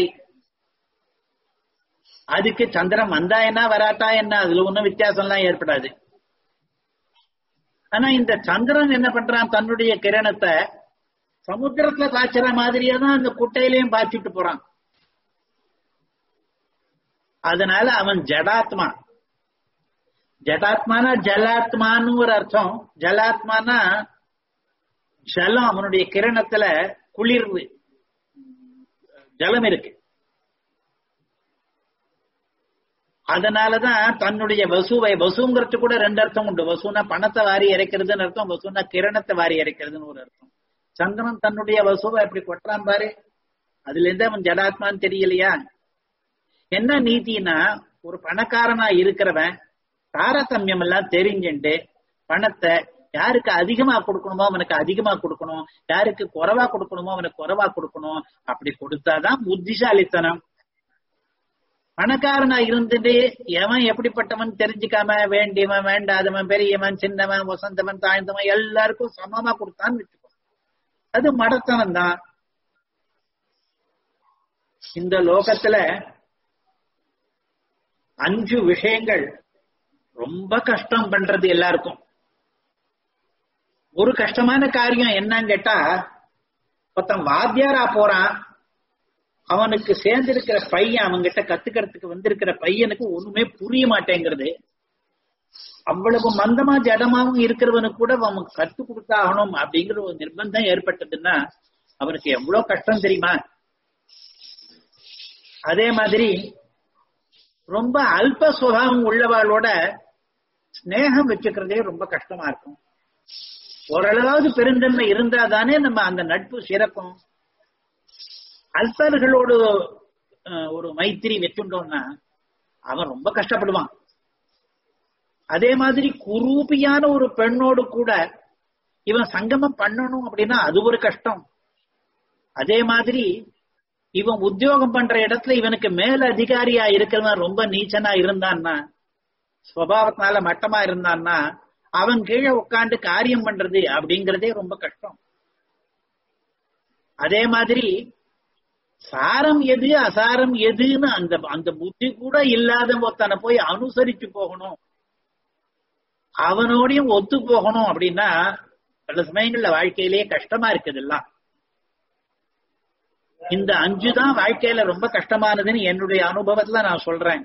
அதுக்கு சந்திரன் வந்தா என்ன வராட்டா என்ன அதுல ஒன்னும் வித்தியாசம் எல்லாம் ஏற்படாது ஆனா இந்த சந்திரன் என்ன பண்றான் தன்னுடைய கிரணத்தை சமுத்திரத்துல பாய்ச்சுற மாதிரியே தான் அந்த குட்டையிலையும் பாய்ச்சிட்டு போறான் அதனால அவன் ஜடாத்மா ஜடாத்மானா ஜலாத்மான்னு ஒரு அர்த்தம் ஜலாத்மானா ஜலம் அவனுடைய கிரணத்துல குளிர்வு ஜலம் இருக்கு அதனாலதான் தன்னுடைய வசுவை வசுங்கிறது கூட ரெண்டு அர்த்தம் உண்டு வசுனா பணத்தை வாரி இறைக்கிறதுன்னு அர்த்தம் வசுனா கிரணத்தை வாரி இறைக்கிறதுன்னு ஒரு அர்த்தம் சந்திரன் தன்னுடைய வசுவை அப்படி கொட்டுறான் பாரு அதுல இருந்து அவன் ஜடாத்மான்னு தெரியலையா என்ன நீதினா ஒரு பணக்காரனா இருக்கிறவன் தாரதமியம் எல்லாம் தெரிஞ்சுட்டு பணத்தை யாருக்கு அதிகமா கொடுக்கணுமோ அவனுக்கு அதிகமா கொடுக்கணும் யாருக்கு குறைவா கொடுக்கணுமோ அவனுக்கு குறைவா கொடுக்கணும் அப்படி கொடுத்தாதான் புத்திசாலித்தனம் பணக்காரனா இருந்துட்டு எவன் எப்படிப்பட்டவன் தெரிஞ்சுக்காம வேண்டியவன் வேண்டாதவன் பெரியவன் சின்னவன் வசந்தவன் தாழ்ந்தவன் எல்லாருக்கும் சமமா கொடுத்தான்னு வச்சுக்கோ அது மடத்தனம் தான் இந்த லோகத்துல அஞ்சு விஷயங்கள் ரொம்ப கஷ்டம் பண்றது எல்லாருக்கும் ஒரு கஷ்டமான காரியம் என்னன்னு கேட்டா ஒருத்தன் வாத்தியாரா போறான் அவனுக்கு சேர்ந்திருக்கிற பையன் அவன்கிட்ட கத்துக்கிறதுக்கு வந்திருக்கிற பையனுக்கு ஒண்ணுமே புரிய மாட்டேங்கிறது அவ்வளவு மந்தமா ஜடமாவும் இருக்கிறவனுக்கு கூட அவன் கத்து கொடுத்தாகணும் அப்படிங்கிற ஒரு நிர்பந்தம் ஏற்பட்டதுன்னா அவனுக்கு எவ்வளவு கஷ்டம் தெரியுமா அதே மாதிரி ரொம்ப அல்ப சுபாவம் உள்ளவாளோட ஸ்னேகம் வச்சுக்கிறதே ரொம்ப கஷ்டமா இருக்கும் ஓரளவாவது பெருந்தன்மை இருந்தா தானே நம்ம அந்த நட்பு சிறக்கும் அல்பர்களோடு ஒரு மைத்திரி வச்சுட்டோம்னா அவன் ரொம்ப கஷ்டப்படுவான் அதே மாதிரி குரூபியான ஒரு பெண்ணோடு கூட இவன் சங்கமம் பண்ணணும் அப்படின்னா அது ஒரு கஷ்டம் அதே மாதிரி இவன் உத்தியோகம் பண்ற இடத்துல இவனுக்கு மேல அதிகாரியா இருக்கிறவன் ரொம்ப நீச்சனா இருந்தான்னா சுவாவத்தினால மட்டமா இருந்தான்னா அவன் கீழே உட்காந்து காரியம் பண்றது அப்படிங்கறதே ரொம்ப கஷ்டம் அதே மாதிரி சாரம் எது அசாரம் எதுன்னு அந்த அந்த புத்தி கூட இல்லாத ஒருத்தனை போய் அனுசரிச்சு போகணும் அவனோடையும் ஒத்து போகணும் அப்படின்னா பல சமயங்கள்ல வாழ்க்கையிலேயே கஷ்டமா இருக்குது எல்லாம் இந்த அஞ்சு தான் வாழ்க்கையில ரொம்ப கஷ்டமானதுன்னு என்னுடைய அனுபவத்துல நான் சொல்றேன்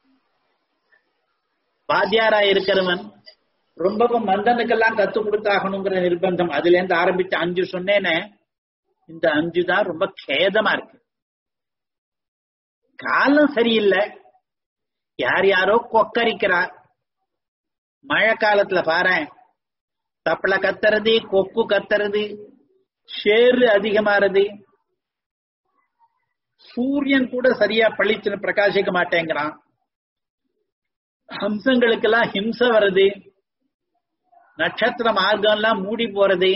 வாத்தியாரா இருக்கிறவன் ரொம்பவும் மந்தனுக்கெல்லாம் கத்து கொடுத்தாகணுங்கிற நிர்பந்தம் அதுல இருந்து ஆரம்பிச்சு அஞ்சு சொன்னேனே இந்த அஞ்சு தான் ரொம்ப கேதமா இருக்கு காலம் சரியில்லை யார் யாரோ கொக்கரிக்கிறார் மழை காலத்துல பாரு தப்பளை கத்துறது கொக்கு கத்துறது ஷேரு அதிகமாறது சூரியன் கூட சரியா பளிச்சுன்னு பிரகாசிக்க மாட்டேங்கிறான் ஹம்சங்களுக்கெல்லாம் ஹிம்சை வருது நட்சத்திர மார்க்கம் எல்லாம் மூடி போறது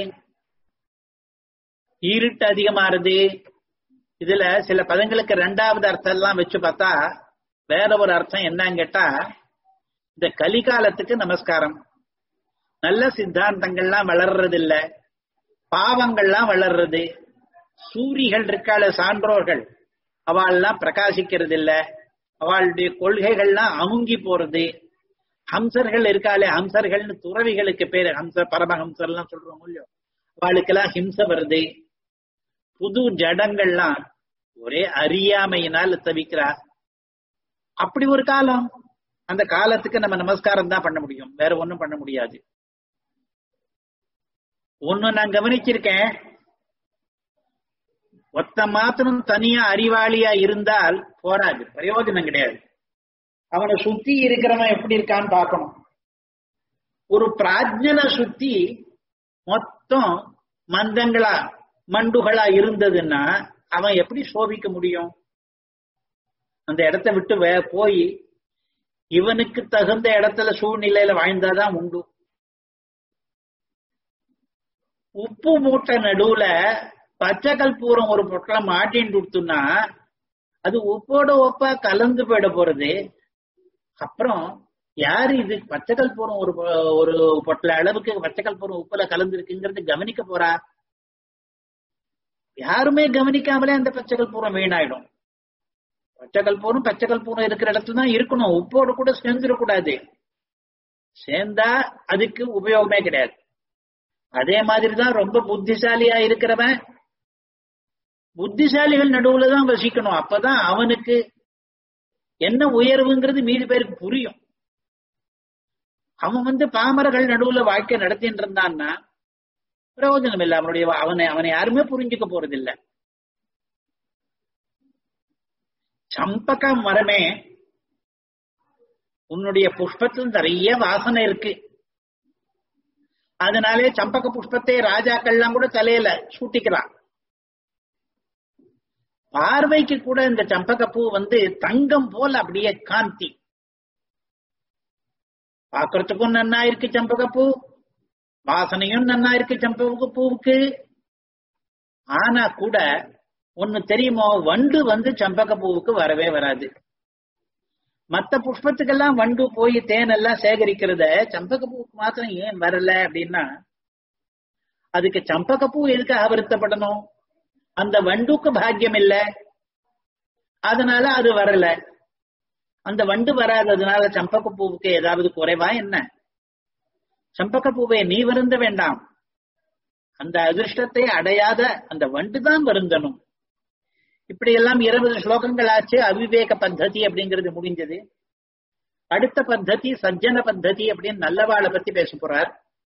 இருட்டு அதிகமாறுது இதுல சில பதங்களுக்கு ரெண்டாவது அர்த்தம் எல்லாம் வச்சு பார்த்தா வேற ஒரு அர்த்தம் என்னன்னு கேட்டா இந்த கலிகாலத்துக்கு நமஸ்காரம் நல்ல சித்தாந்தங்கள்லாம் வளர்றது இல்ல பாவங்கள்லாம் வளர்றது சூரிகள் இருக்காள சான்றோர்கள் அவள்லாம் பிரகாசிக்கிறது இல்ல அவளுடைய கொள்கைகள்லாம் அமுங்கி போறது ஹம்சர்கள் இருக்காளே ஹம்சர்கள்னு துறவிகளுக்கு பேரு ஹம்ச பரமஹம்சர் எல்லாம் சொல்றோம் இல்லையோ அவளுக்கெல்லாம் ஹிம்சை வருது புது ஜடங்கள்லாம் ஒரே அறியாமையினால் தவிக்கிறா அப்படி ஒரு காலம் அந்த காலத்துக்கு நம்ம நமஸ்காரம் தான் பண்ண முடியும் வேற ஒண்ணும் பண்ண முடியாது ஒண்ணு நான் கவனிச்சிருக்கேன் ஒத்த மாத்திரம் தனியா அறிவாளியா இருந்தால் போராது பிரயோஜனம் கிடையாது அவனை சுத்தி இருக்கிறவன் எப்படி இருக்கான்னு பார்க்கணும் ஒரு பிராஜ்யனை சுத்தி மொத்தம் மந்தங்களா மண்டுகளா இருந்ததுன்னா அவன் எப்படி சோபிக்க முடியும் அந்த இடத்த விட்டு வே போய் இவனுக்கு தகுந்த இடத்துல சூழ்நிலையில வாழ்ந்தாதான் உண்டு உப்பு மூட்டை நடுவுல பச்சை கற்பூரம் ஒரு பொட்டலம் மாட்டின்னு கொடுத்தோம்னா அது உப்போட உப்பா கலந்து போயிட போறது அப்புறம் யாரு இது பச்சை கற்பூரம் ஒரு ஒரு பொட்டல அளவுக்கு பச்சை கற்பூரம் உப்புல கலந்து இருக்குங்கிறது கவனிக்க போறா யாருமே கவனிக்காமலே அந்த பச்சை கற்பூரம் வீணாயிடும் பச்சை கற்பூரம் பச்சை கற்பூரம் இருக்கிற இடத்துல தான் இருக்கணும் உப்போடு கூட சேர்ந்துடக்கூடாது சேர்ந்தா அதுக்கு உபயோகமே கிடையாது அதே மாதிரிதான் ரொம்ப புத்திசாலியா இருக்கிறவன் புத்திசாலிகள் நடுவுல தான் வசிக்கணும் அப்பதான் அவனுக்கு என்ன உயர்வுங்கிறது மீதி பேருக்கு புரியும் அவன் வந்து பாமரர்கள் நடுவுல வாழ்க்கை நடத்தின்னு இருந்தான்னா பிரயோஜனம் இல்லை அவனுடைய அவனை அவனை யாருமே புரிஞ்சுக்க போறது இல்லை சம்பக மரமே உன்னுடைய புஷ்பத்தில் நிறைய வாசனை இருக்கு அதனாலே சம்பக புஷ்பத்தை ராஜாக்கள்லாம் கூட தலையில சூட்டிக்கிறான் பார்வைக்கு கூட இந்த சம்பக பூ வந்து தங்கம் போல அப்படியே காந்தி பாக்குறதுக்கும் நன்னா இருக்கு சம்பக பூ வாசனையும் நன்னா இருக்கு சம்பக பூவுக்கு ஆனா கூட ஒண்ணு தெரியுமோ வண்டு வந்து சம்பக பூவுக்கு வரவே வராது மத்த புஷ்பத்துக்கெல்லாம் வண்டு போய் தேனெல்லாம் சேகரிக்கிறத சம்பக பூவுக்கு மாத்திரம் ஏன் வரல அப்படின்னா அதுக்கு சம்பக பூ எதுக்காக வருத்தப்படணும் அந்த வண்டுக்கு பாக்கியம் இல்ல அதனால அது வரல அந்த வண்டு வராததுனால சம்பக பூவுக்கு ஏதாவது குறைவா என்ன சம்பக பூவை நீ வருந்த வேண்டாம் அந்த அதிர்ஷ்டத்தை அடையாத அந்த வண்டு தான் வருந்தணும் இப்படி எல்லாம் இருபது ஸ்லோகங்கள் ஆச்சு அவிவேக பத்ததி அப்படிங்கிறது முடிஞ்சது அடுத்த பத்ததி சஜ்ஜன பத்ததி அப்படின்னு நல்லவாளை பத்தி பேச போறார்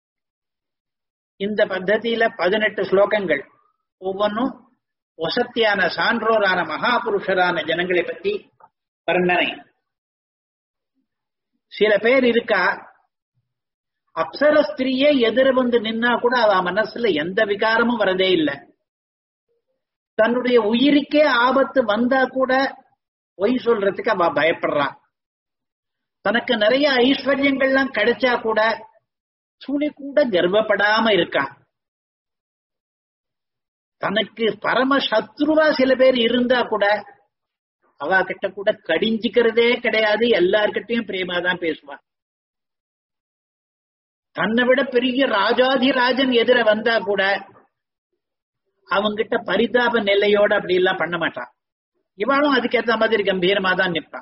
இந்த பத்ததியில பதினெட்டு ஸ்லோகங்கள் ஒவ்வொன்றும் வசத்தியான சான்றோரான மகாபுருஷரான ஜனங்களை பத்தி வர்ணனை சில பேர் இருக்கா அப்சர ஸ்திரியே எதிர வந்து நின்னா கூட அவ மனசுல எந்த விகாரமும் வரதே இல்லை தன்னுடைய உயிருக்கே ஆபத்து வந்தா கூட பொய் சொல்றதுக்கு அவ பயப்படுறா தனக்கு நிறைய ஐஸ்வர்யங்கள்லாம் கிடைச்சா கூட துணி கூட கர்வப்படாம இருக்கா தனக்கு பரம சத்ருவா சில பேர் இருந்தா கூட அவ கிட்ட கூட கடிஞ்சிக்கிறதே கிடையாது எல்லார்கிட்டையும் பிரேமா தான் பேசுவா தன்னை விட பெரிய ராஜாதிராஜன் எதிர வந்தா கூட அவங்கிட்ட பரிதாப நிலையோட அப்படி எல்லாம் பண்ண மாட்டான் இவளும் அதுக்கேத்த மாதிரி கம்பீரமா தான் நிற்பான்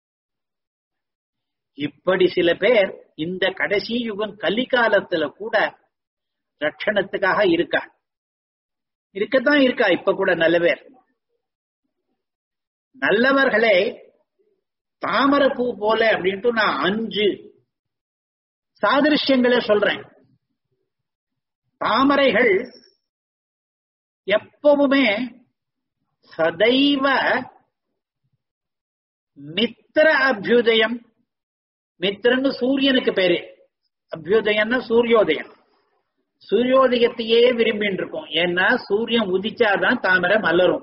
இப்படி சில பேர் இந்த கடைசி யுகம் கலிகாலத்துல கூட ரட்சணத்துக்காக இருக்கா இருக்கத்தான் இருக்கா இப்ப கூட நல்ல பேர் நல்லவர்களே தாமரை பூ போல அப்படின்ட்டு நான் அஞ்சு சாதிருஷ்யங்களை சொல்றேன் தாமரைகள் எப்பவுமே சதைவ மித்திர அபியுதயம் மித்திரன்னு சூரியனுக்கு பேரு அபியுதயம்னா சூரியோதயம் சூரியோதயத்தையே விரும்பின்னு இருக்கும் ஏன்னா சூரியன் உதிச்சாதான் தாமரை மலரும்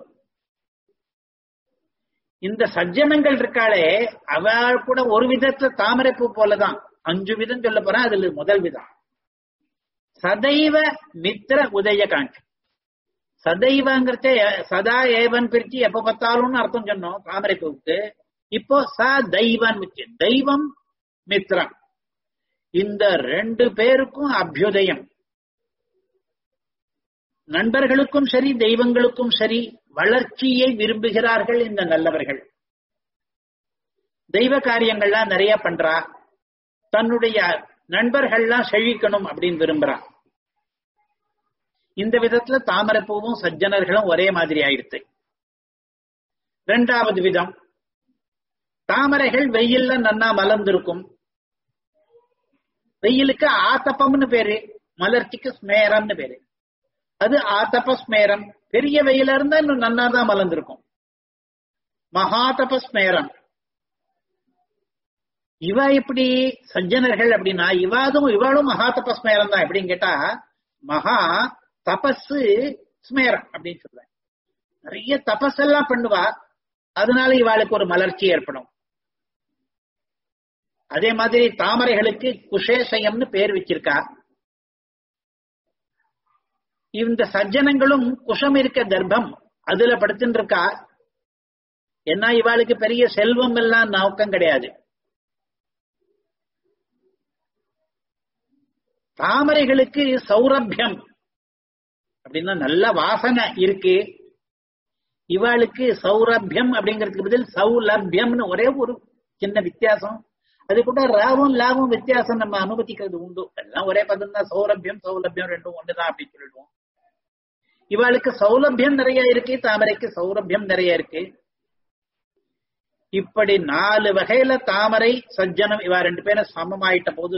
இந்த சஜ்ஜனங்கள் இருக்காளே அவள் கூட ஒரு விதத்துல தாமரைப்பூ போலதான் அஞ்சு விதம் சொல்ல போறேன் அதுல முதல் விதம் சதைவ மித்திர உதயகாந்தி சதைவங்கிறத சதா ஏவன் பிரிச்சு எப்ப பார்த்தாலும்னு அர்த்தம் சொன்னோம் தாமரை பூவுக்கு இப்போ ச தெய்வன் வச்சு தெய்வம் மித்ரம் இந்த ரெண்டு பேருக்கும் அபியுதயம் நண்பர்களுக்கும் சரி தெய்வங்களுக்கும் சரி வளர்ச்சியை விரும்புகிறார்கள் இந்த நல்லவர்கள் தெய்வ காரியங்கள்லாம் நிறைய பண்றா தன்னுடைய நண்பர்கள்லாம் செழிக்கணும் அப்படின்னு விரும்புறா இந்த விதத்துல தாமரைப்பூவும் சஜ்ஜனர்களும் ஒரே மாதிரி ஆயிடுத்து இரண்டாவது விதம் தாமரைகள் வெயில்ல நன்னா மலர்ந்திருக்கும் வெயிலுக்கு ஆத்தப்பம்னு பேரு மலர்ச்சிக்கு ஸ்மேரம்னு பேரு அது ஆத்தப ஸ்மேரம் பெரிய வெயில இருந்தா இன்னும் நன்னா தான் மலர்ந்திருக்கும் மகாதப ஸ்மேரம் இவ எப்படி சஜ்ஜனர்கள் அப்படின்னா இவாதும் இவாளும் மகாதப ஸ்மேரம் தான் எப்படின்னு கேட்டா மகா தபஸு ஸ்மேரம் அப்படின்னு சொல்லுவேன் நிறைய தபஸ் எல்லாம் பண்ணுவா அதனால இவாளுக்கு ஒரு மலர்ச்சி ஏற்படும் அதே மாதிரி தாமரைகளுக்கு குஷேசயம்னு பேர் வச்சிருக்கா இந்த சஜ்ஜனங்களும் குஷம் இருக்க கர்ப்பம் அதுல படுத்துட்டு இருக்கா என்ன இவாளுக்கு பெரிய செல்வம் எல்லாம் நோக்கம் கிடையாது தாமரைகளுக்கு சௌரபியம் அப்படின்னா நல்ல வாசனை இருக்கு இவாளுக்கு சௌரபியம் அப்படிங்கிறதுக்கு பதில் சௌலபியம்னு ஒரே ஒரு சின்ன வித்தியாசம் அது கூட ராவும் லாபம் வித்தியாசம் நம்ம அனுமதிக்கிறது உண்டு எல்லாம் ஒரே பதம் தான் சௌரபியம் சௌலபியம் ரெண்டும் ஒண்ணுதான் அப்படின்னு சொல்லிடுவோம் இவாளுக்கு சௌலபியம் நிறைய இருக்கு தாமரைக்கு சௌரபியம் நிறைய இருக்கு இப்படி நாலு வகையில தாமரை சஜ்ஜனம் இவா ரெண்டு பேரும் சமமாயிட்ட போது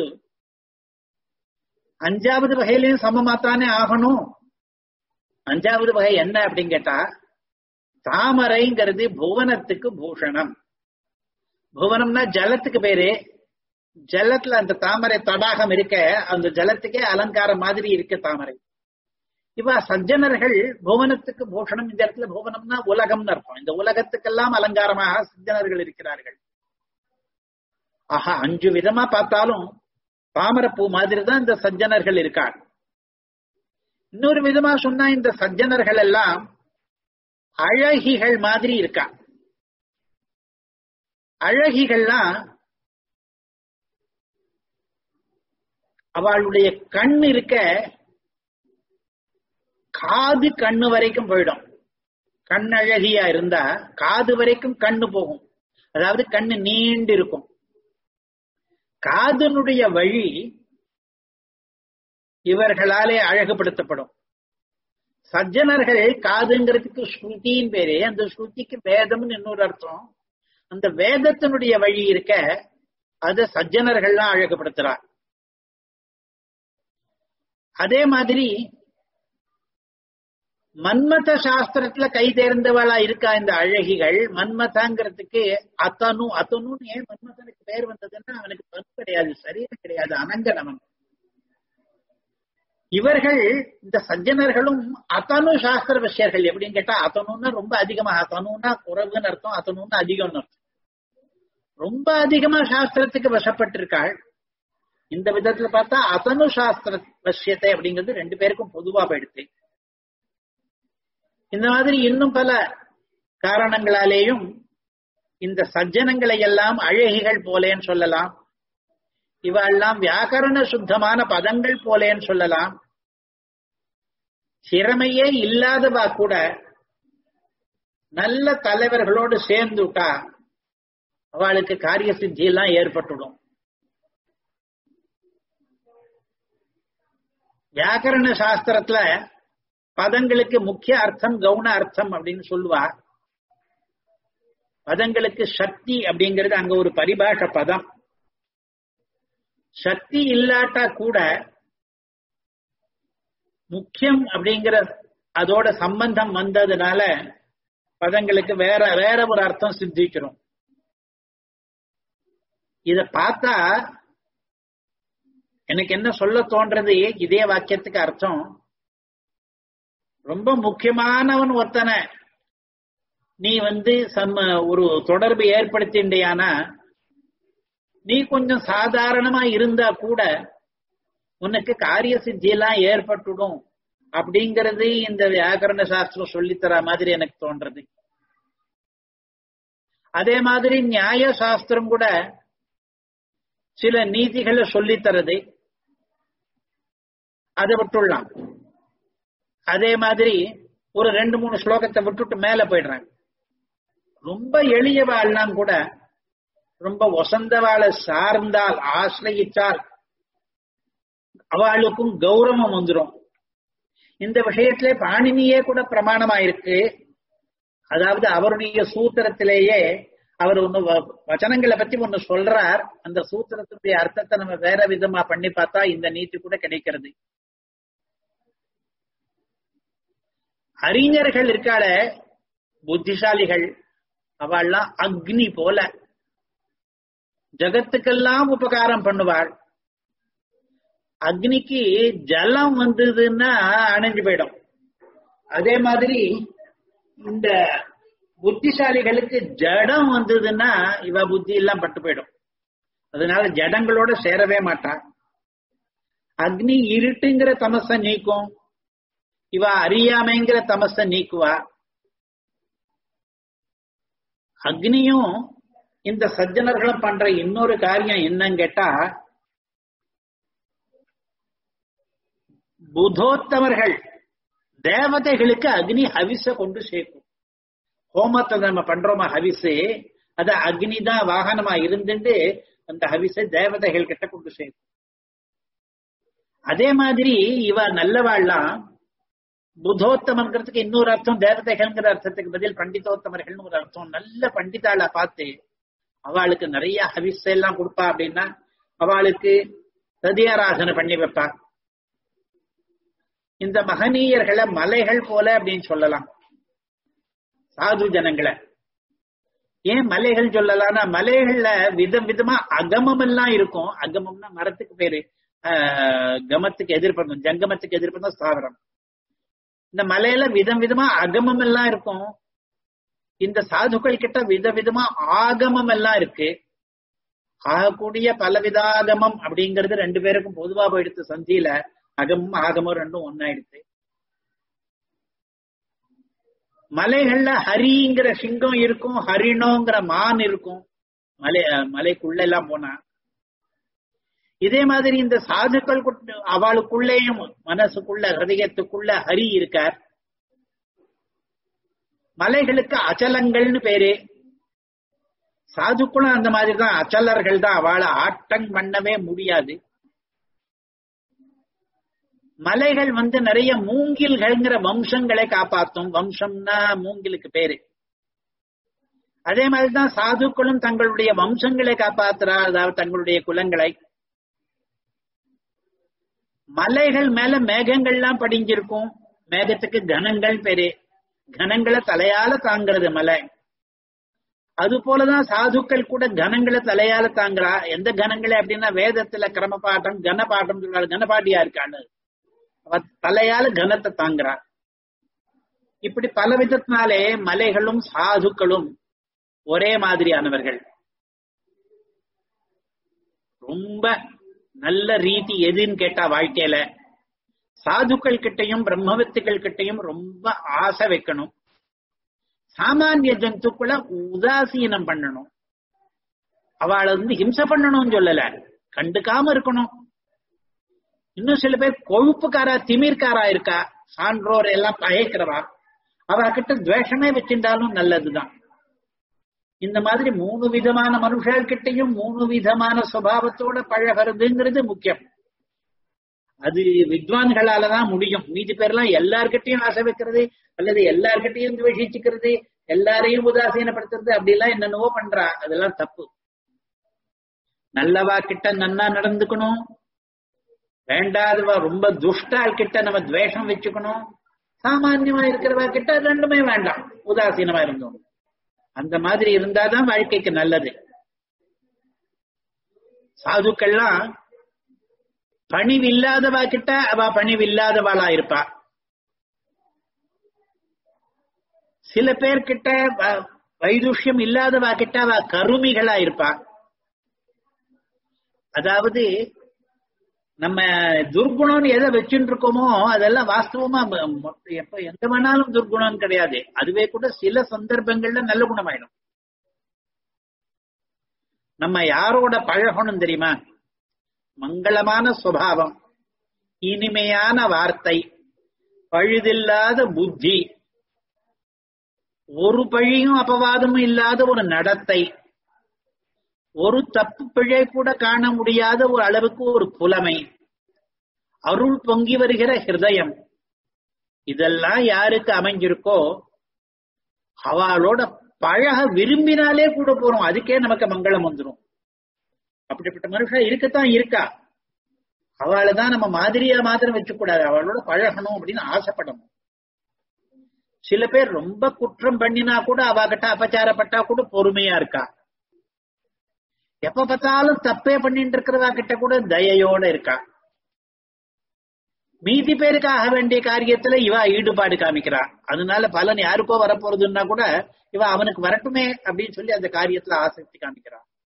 அஞ்சாவது வகையிலையும் சமமாத்தானே ஆகணும் அஞ்சாவது வகை என்ன அப்படின்னு கேட்டா தாமரைங்கிறது புவனத்துக்கு பூஷணம் புவனம்னா ஜலத்துக்கு பேரு ஜலத்துல அந்த தாமரை தடாகம் இருக்க அந்த ஜலத்துக்கே அலங்காரம் மாதிரி இருக்கு தாமரை இவ சஜ்ஜனர்கள் புவனத்துக்கு பூஷணம் இந்த இடத்துல புவனம்னா உலகம்னு அர்த்தம் இந்த உலகத்துக்கெல்லாம் அலங்காரமாக சஜ்ஜனர்கள் இருக்கிறார்கள் ஆஹா அஞ்சு விதமா பார்த்தாலும் தாமரப்பூ மாதிரி தான் இந்த சஜ்ஜனர்கள் இருக்காங்க இன்னொரு விதமா சொன்னா இந்த சஜ்ஜனர்கள் எல்லாம் அழகிகள் மாதிரி இருக்கா அழகிகள்லாம் அவளுடைய கண் இருக்க காது கண்ணு வரைக்கும் போயிடும் கண் அழகியா இருந்தா காது வரைக்கும் கண்ணு போகும் அதாவது கண்ணு நீண்டு இருக்கும் காதனுடைய வழி இவர்களாலே அழகுபடுத்தப்படும் சஜ்ஜனர்கள் காதுங்கிறதுக்கு ஸ்ருதியின் பேரு அந்த ஸ்ருதிக்கு வேதம்னு இன்னொரு அர்த்தம் அந்த வேதத்தினுடைய வழி இருக்க அத சஜ்ஜனர்கள்லாம் அழகுபடுத்துறார் அதே மாதிரி மன்மத சாஸ்திரத்துல கை தேர்ந்தவளா இருக்கா இந்த அழகிகள் மன்மதங்கிறதுக்கு அத்தனு அத்தனுன்னு ஏன் மன்மதனுக்கு பேர் வந்ததுன்னா அவனுக்கு தனு கிடையாது சரீரம் கிடையாது அனங்கனவன் இவர்கள் இந்த சஜ்ஜனர்களும் அத்தனு சாஸ்திர விஷயர்கள் எப்படின்னு கேட்டா அத்தனுன்னா ரொம்ப அதிகமா அத்தனுன்னா குறைவுன்னு அர்த்தம் அத்தனுன்னா அதிகம்னு அர்த்தம் ரொம்ப அதிகமா சாஸ்திரத்துக்கு வசப்பட்டிருக்காள் இந்த விதத்துல பார்த்தா அத்தனு சாஸ்திர விஷயத்தை அப்படிங்கிறது ரெண்டு பேருக்கும் பொதுவா போயிடுச்சு இந்த மாதிரி இன்னும் பல காரணங்களாலேயும் இந்த சஜ்ஜனங்களை எல்லாம் அழகிகள் போலேன்னு சொல்லலாம் இவெல்லாம் வியாக்கரண சுத்தமான பதங்கள் போலேன்னு சொல்லலாம் திறமையே இல்லாதவா கூட நல்ல தலைவர்களோடு சேர்ந்துட்டா அவளுக்கு காரிய சித்தி எல்லாம் ஏற்பட்டுடும் வியாக்கரண சாஸ்திரத்துல பதங்களுக்கு முக்கிய அர்த்தம் கவுன அர்த்தம் அப்படின்னு சொல்லுவா பதங்களுக்கு சக்தி அப்படிங்கிறது அங்க ஒரு பரிபாஷ பதம் சக்தி இல்லாட்டா கூட முக்கியம் அப்படிங்கிற அதோட சம்பந்தம் வந்ததுனால பதங்களுக்கு வேற வேற ஒரு அர்த்தம் சித்திக்கிறோம் இத பார்த்தா எனக்கு என்ன சொல்ல தோன்றது இதே வாக்கியத்துக்கு அர்த்தம் ரொம்ப முக்கியமானவன் ஒருத்தனை நீ வந்து சம்ம ஒரு தொடர்பு ஏற்படுத்திண்டியானா நீ கொஞ்சம் சாதாரணமா இருந்தா கூட உனக்கு காரிய சித்தி எல்லாம் ஏற்பட்டுடும் அப்படிங்கறது இந்த வியாக்கரண சாஸ்திரம் சொல்லித்தர மாதிரி எனக்கு தோன்றது அதே மாதிரி நியாய சாஸ்திரம் கூட சில நீதிகளை சொல்லித்தரது அதை விட்டுடலாம் அதே மாதிரி ஒரு ரெண்டு மூணு ஸ்லோகத்தை விட்டுட்டு மேல போயிடுறாங்க ரொம்ப எளியவாள்லாம் கூட ரொம்ப வசந்தவாளை சார்ந்தால் ஆசிரயிச்சால் அவளுக்கும் கௌரவம் வந்துடும் இந்த விஷயத்திலே பாணினியே கூட பிரமாணமாயிருக்கு அதாவது அவருடைய சூத்திரத்திலேயே அவர் ஒண்ணு வச்சனங்களை பத்தி ஒண்ணு சொல்றார் அந்த சூத்திரத்தினுடைய அர்த்தத்தை நம்ம வேற விதமா பண்ணி பார்த்தா இந்த நீதி கூட கிடைக்கிறது அறிஞர்கள் இருக்காள புத்திசாலிகள் அவள்லாம் அக்னி போல ஜகத்துக்கெல்லாம் உபகாரம் பண்ணுவாள் அக்னிக்கு ஜலம் வந்ததுன்னா அணைஞ்சு போயிடும் அதே மாதிரி இந்த புத்திசாலிகளுக்கு ஜடம் வந்ததுன்னா இவ புத்தி எல்லாம் பட்டு போயிடும் அதனால ஜடங்களோட சேரவே மாட்டான் அக்னி இருட்டுங்கிற தமச நீக்கும் இவ அறியாமைங்கிற தமச நீக்குவா அக்னியும் இந்த சஜ்ஜனர்களும் பண்ற இன்னொரு காரியம் என்னன்னு கேட்டா புதோத்தமர்கள் தேவதைகளுக்கு அக்னி ஹவிச கொண்டு சேர்க்கும் ஹோமத்தை நம்ம பண்றோமா ஹவிசு அத அக்னி தான் வாகனமா இருந்துட்டு அந்த ஹவிசை தேவதைகள் கிட்ட கொண்டு சேர்க்கும் அதே மாதிரி இவ நல்லவாள்லாம் புதோத்தமங்கிறதுக்கு இன்னொரு அர்த்தம் தேவதைகள்ங்கிற அர்த்தத்துக்கு பதில் பண்டிதோத்தமர்கள்னு ஒரு அர்த்தம் நல்ல பண்டிதாளை பார்த்து அவளுக்கு நிறைய ஹவிஸ் எல்லாம் கொடுப்பா அப்படின்னா அவளுக்கு சதியாராதனை பண்ணி வைப்பா இந்த மகனீயர்களை மலைகள் போல அப்படின்னு சொல்லலாம் சாது ஜனங்களை ஏன் மலைகள் சொல்லலாம்னா மலைகள்ல விதம் விதமா அகமம் எல்லாம் இருக்கும் அகமம்னா மரத்துக்கு பேரு கமத்துக்கு எதிர்ப்பதும் ஜங்கமத்துக்கு எதிர்ப்பதும் ஸ்தாவரம் இந்த மலையில விதம் விதமா அகமம் எல்லாம் இருக்கும் இந்த சாதுக்கள் கிட்ட விதவிதமா ஆகமம் எல்லாம் இருக்கு ஆகக்கூடிய பலவிதாகமம் அப்படிங்கிறது ரெண்டு பேருக்கும் பொதுவா போயிடுத்து சந்தியில அகமும் ஆகமும் ரெண்டும் ஒன்னாயிடுச்சு மலைகள்ல ஹரிங்கிற சிங்கம் இருக்கும் ஹரிணோங்கிற மான் இருக்கும் மலை மலைக்குள்ள எல்லாம் போனா இதே மாதிரி இந்த சாதுக்கள் அவளுக்குள்ளேயும் மனசுக்குள்ள ஹிருதயத்துக்குள்ள ஹரி இருக்கார் மலைகளுக்கு அச்சலங்கள்னு பேரு சாதுக்களும் அந்த மாதிரி தான் அச்சலர்கள் தான் அவளை ஆட்டம் பண்ணவே முடியாது மலைகள் வந்து நிறைய மூங்கில்கள்ங்கிற வம்சங்களை காப்பாத்தும் வம்சம்னா மூங்கிலுக்கு பேரு அதே மாதிரிதான் சாதுக்களும் தங்களுடைய வம்சங்களை காப்பாத்துறா அதாவது தங்களுடைய குலங்களை மலைகள் மேல மேகங்கள்லாம் படிஞ்சிருக்கும் மேகத்துக்கு கனங்கள் பேரு கனங்களை தலையால தாங்கிறது மலை அது போலதான் சாதுக்கள் கூட கனங்களை தலையால தாங்குறா எந்த கனங்களை அப்படின்னா வேதத்துல கிரமபாட்டம் கனபாட்டம் சொல்றாள் கனபாட்டியா இருக்காள் அவ தலையால கனத்தை தாங்குறா இப்படி பல விதத்தினாலே மலைகளும் சாதுக்களும் ஒரே மாதிரியானவர்கள் ரொம்ப நல்ல ரீதி எதுன்னு கேட்டா வாழ்க்கையில சாதுக்கள் கிட்டையும் பிரம்மவித்துக்கள் கிட்டையும் ரொம்ப ஆசை வைக்கணும் சாமானிய ஜந்துக்களை உதாசீனம் பண்ணணும் அவளை வந்து ஹிம்சை பண்ணணும்னு சொல்லல கண்டுக்காம இருக்கணும் இன்னும் சில பேர் கொழுப்புக்காரா திமிர்காரா இருக்கா சான்றோர் எல்லாம் பகைக்கிறவா அவகிட்ட துவேஷமே வச்சிருந்தாலும் நல்லதுதான் இந்த மாதிரி மூணு விதமான மனுஷர்கிட்டையும் மூணு விதமான சுபாவத்தோட பழகிறதுங்கிறது முக்கியம் அது வித்வான்களால தான் முடியும் மீதி பேர்லாம் எல்லார்கிட்டையும் ஆசை வைக்கிறது அல்லது எல்லார்கிட்டையும் துவேஷிச்சுக்கிறது எல்லாரையும் உதாசீனப்படுத்துறது அப்படிலாம் என்னென்னவோ பண்றா அதெல்லாம் தப்பு நல்லவா கிட்ட நன்னா நடந்துக்கணும் வேண்டாதவா ரொம்ப துஷ்டால் கிட்ட நம்ம துவேஷம் வச்சுக்கணும் சாமான்யமா இருக்கிறவா கிட்ட ரெண்டுமே வேண்டாம் உதாசீனமா இருந்தோம் அந்த மாதிரி இருந்தாதான் வாழ்க்கைக்கு நல்லது சாதுக்கள்லாம் பணிவில்லாதவா கிட்ட அவ பணிவில்லாதவாளா இருப்பா சில பேர் கிட்ட வைதுஷ்யம் இல்லாதவா கிட்ட அவ கருமிகளா இருப்பா அதாவது நம்ம துர்குணம்னு எதை வச்சுட்டு இருக்கோமோ அதெல்லாம் வாஸ்தவமா எப்ப எந்த வேணாலும் துர்குணம் கிடையாது அதுவே கூட சில சந்தர்ப்பங்கள்ல நல்ல குணமாயிடும் நம்ம யாரோட பழகணும் தெரியுமா மங்களமான சுவாவம் இனிமையான வார்த்தை பழுதில்லாத புத்தி ஒரு பழியும் அபவாதமும் இல்லாத ஒரு நடத்தை ஒரு தப்பு பிழை கூட காண முடியாத ஒரு அளவுக்கு ஒரு புலமை அருள் பொங்கி வருகிற ஹிருதயம் இதெல்லாம் யாருக்கு அமைஞ்சிருக்கோ அவளோட பழக விரும்பினாலே கூட போறோம் அதுக்கே நமக்கு மங்களம் வந்துடும் அப்படிப்பட்ட மனுஷன் இருக்கத்தான் இருக்கா அவளை தான் நம்ம மாதிரியா மாத்திரம் வச்சுக்கூடாது அவளோட பழகணும் அப்படின்னு ஆசைப்படணும் சில பேர் ரொம்ப குற்றம் பண்ணினா கூட அவகிட்ட அபச்சாரப்பட்டா கூட பொறுமையா இருக்கா எப்ப பார்த்தாலும் தப்பே பண்ணிட்டு இருக்கிறவா கிட்ட கூட தயையோட இருக்கா மீதி பேருக்கு ஆக வேண்டிய காரியத்துல இவ ஈடுபாடு காமிக்கிறா அதனால பலன் யாருக்கோ வரப்போறதுன்னா கூட இவ அவனுக்கு வரட்டுமே அப்படின்னு சொல்லி அந்த காரியத்துல ஆசக்தி காமிக்கிறா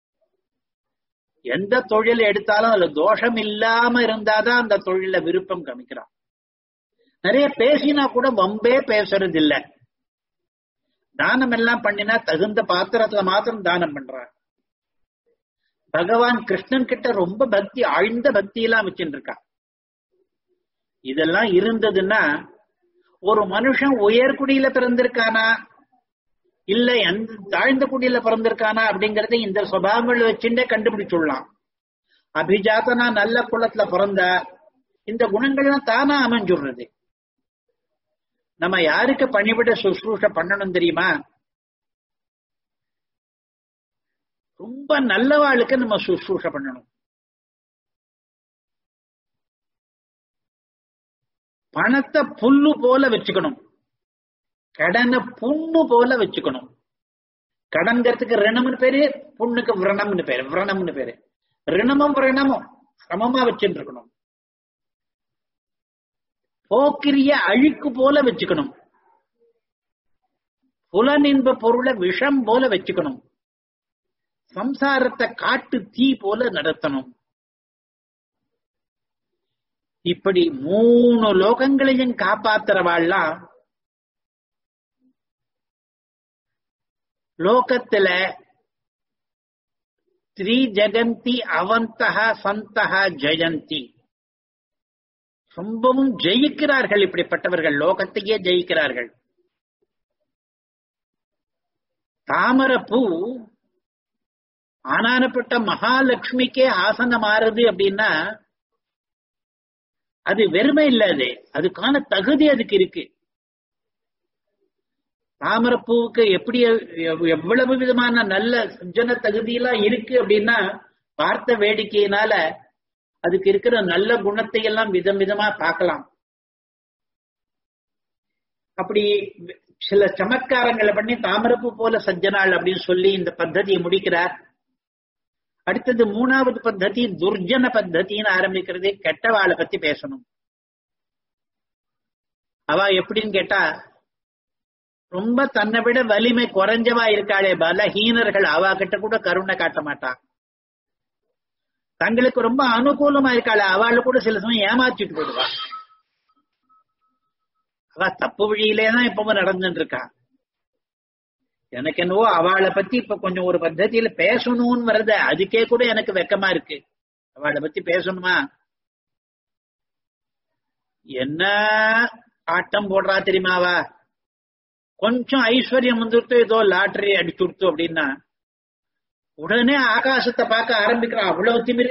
எந்த தொழில் எடுத்தாலும் அதுல தோஷம் இல்லாம இருந்தாதான் அந்த தொழில விருப்பம் காமிக்கிறான் நிறைய பேசினா கூட வம்பே பேசுறது இல்ல தானம் எல்லாம் பண்ணினா தகுந்த பாத்திரத்துல மாத்திரம் தானம் பண்றான் பகவான் கிருஷ்ணன் கிட்ட ரொம்ப பக்தி ஆழ்ந்த பக்தி எல்லாம் வச்சுட்டு இருக்கா இதெல்லாம் இருந்ததுன்னா ஒரு மனுஷன் உயர்குடியில பிறந்திருக்கானா இல்ல எந்த தாழ்ந்த குடியில பிறந்திருக்கானா அப்படிங்கறத இந்த சுபாவங்கள் வச்சுட்டே கண்டுபிடிச்சுடலாம் அபிஜாத்தனா நல்ல குளத்துல பிறந்த இந்த குணங்கள்லாம் தானா அமைஞ்சுடுறது நம்ம யாருக்கு பணிவிட சுশ্ரூஷ பண்ணணும் தெரியுமா ரொம்ப நல்லவாளுக்கு நம்ம சுশ্ரூஷ பண்ணணும் பணத்தை புல்லு போல வச்சுக்கணும் கடனை புண்ணு போல வச்சுக்கணும் கடன்கிறதுக்கு ரிணம்னு பேரு புண்ணுக்கு விரணம்னு பேரு விரணம்னு பேரு ரிணமும் விரணமும் சமமா வச்சுட்டு இருக்கணும் போக்கிரிய அழுக்கு போல வச்சுக்கணும் புலனின்ப பொருளை விஷம் போல வச்சுக்கணும் சம்சாரத்தை காட்டு தீ போல நடத்தணும் இப்படி மூணு லோகங்களையும் காப்பாத்துறவாள்லாம் லோகத்துல த்ரீ ஜெகந்தி அவந்தகா சந்தகா ஜெயந்தி ரொம்பவும் ஜெயிக்கிறார்கள் இப்படிப்பட்டவர்கள் லோகத்தையே ஜெயிக்கிறார்கள் தாமரப்பூ ஆனானப்பட்ட மகாலட்சுமிக்கே ஆசனம் ஆறுது அப்படின்னா அது வெறுமை இல்ல அது அதுக்கான தகுதி அதுக்கு இருக்கு தாமரப்பூவுக்கு எப்படி எவ்வளவு விதமான நல்ல சஜ்ஜன தகுதியெல்லாம் இருக்கு அப்படின்னா பார்த்த வேடிக்கையினால அதுக்கு இருக்கிற நல்ல குணத்தை எல்லாம் விதம் விதமா பார்க்கலாம் அப்படி சில சமத்காரங்களை பண்ணி தாமரப்பு போல சஜ்ஜனாள் அப்படின்னு சொல்லி இந்த பத்ததியை முடிக்கிறார் அடுத்தது மூணாவது பத்ததி துர்ஜன பத்தத்தின்னு ஆரம்பிக்கிறது கெட்டவாளை பத்தி பேசணும் அவ எப்படின்னு கேட்டா ரொம்ப தன்னை விட வலிமை குறைஞ்சவா இருக்காளே பலஹீனர்கள் அவ கிட்ட கூட கருணை காட்ட மாட்டா தங்களுக்கு ரொம்ப அனுகூலமா இருக்காளே அவளை கூட சில சமயம் ஏமாத்திட்டு போயிடுவா அவ தப்பு வழியிலே தான் இப்பவும் நடந்துட்டு இருக்கா எனக்கு என்னவோ அவளை பத்தி இப்ப கொஞ்சம் ஒரு பத்தத்தியில பேசணும்னு வருது அதுக்கே கூட எனக்கு வெக்கமா இருக்கு அவளை பத்தி பேசணுமா என்ன ஆட்டம் போடுறா தெரியுமாவா கொஞ்சம் ஐஸ்வர்யம் வந்துருத்தோ ஏதோ லாட்டரி அடிச்சு கொடுத்தோம் அப்படின்னா உடனே ஆகாசத்தை பார்க்க ஆரம்பிக்கிறான் அவ்வளவு திமிரு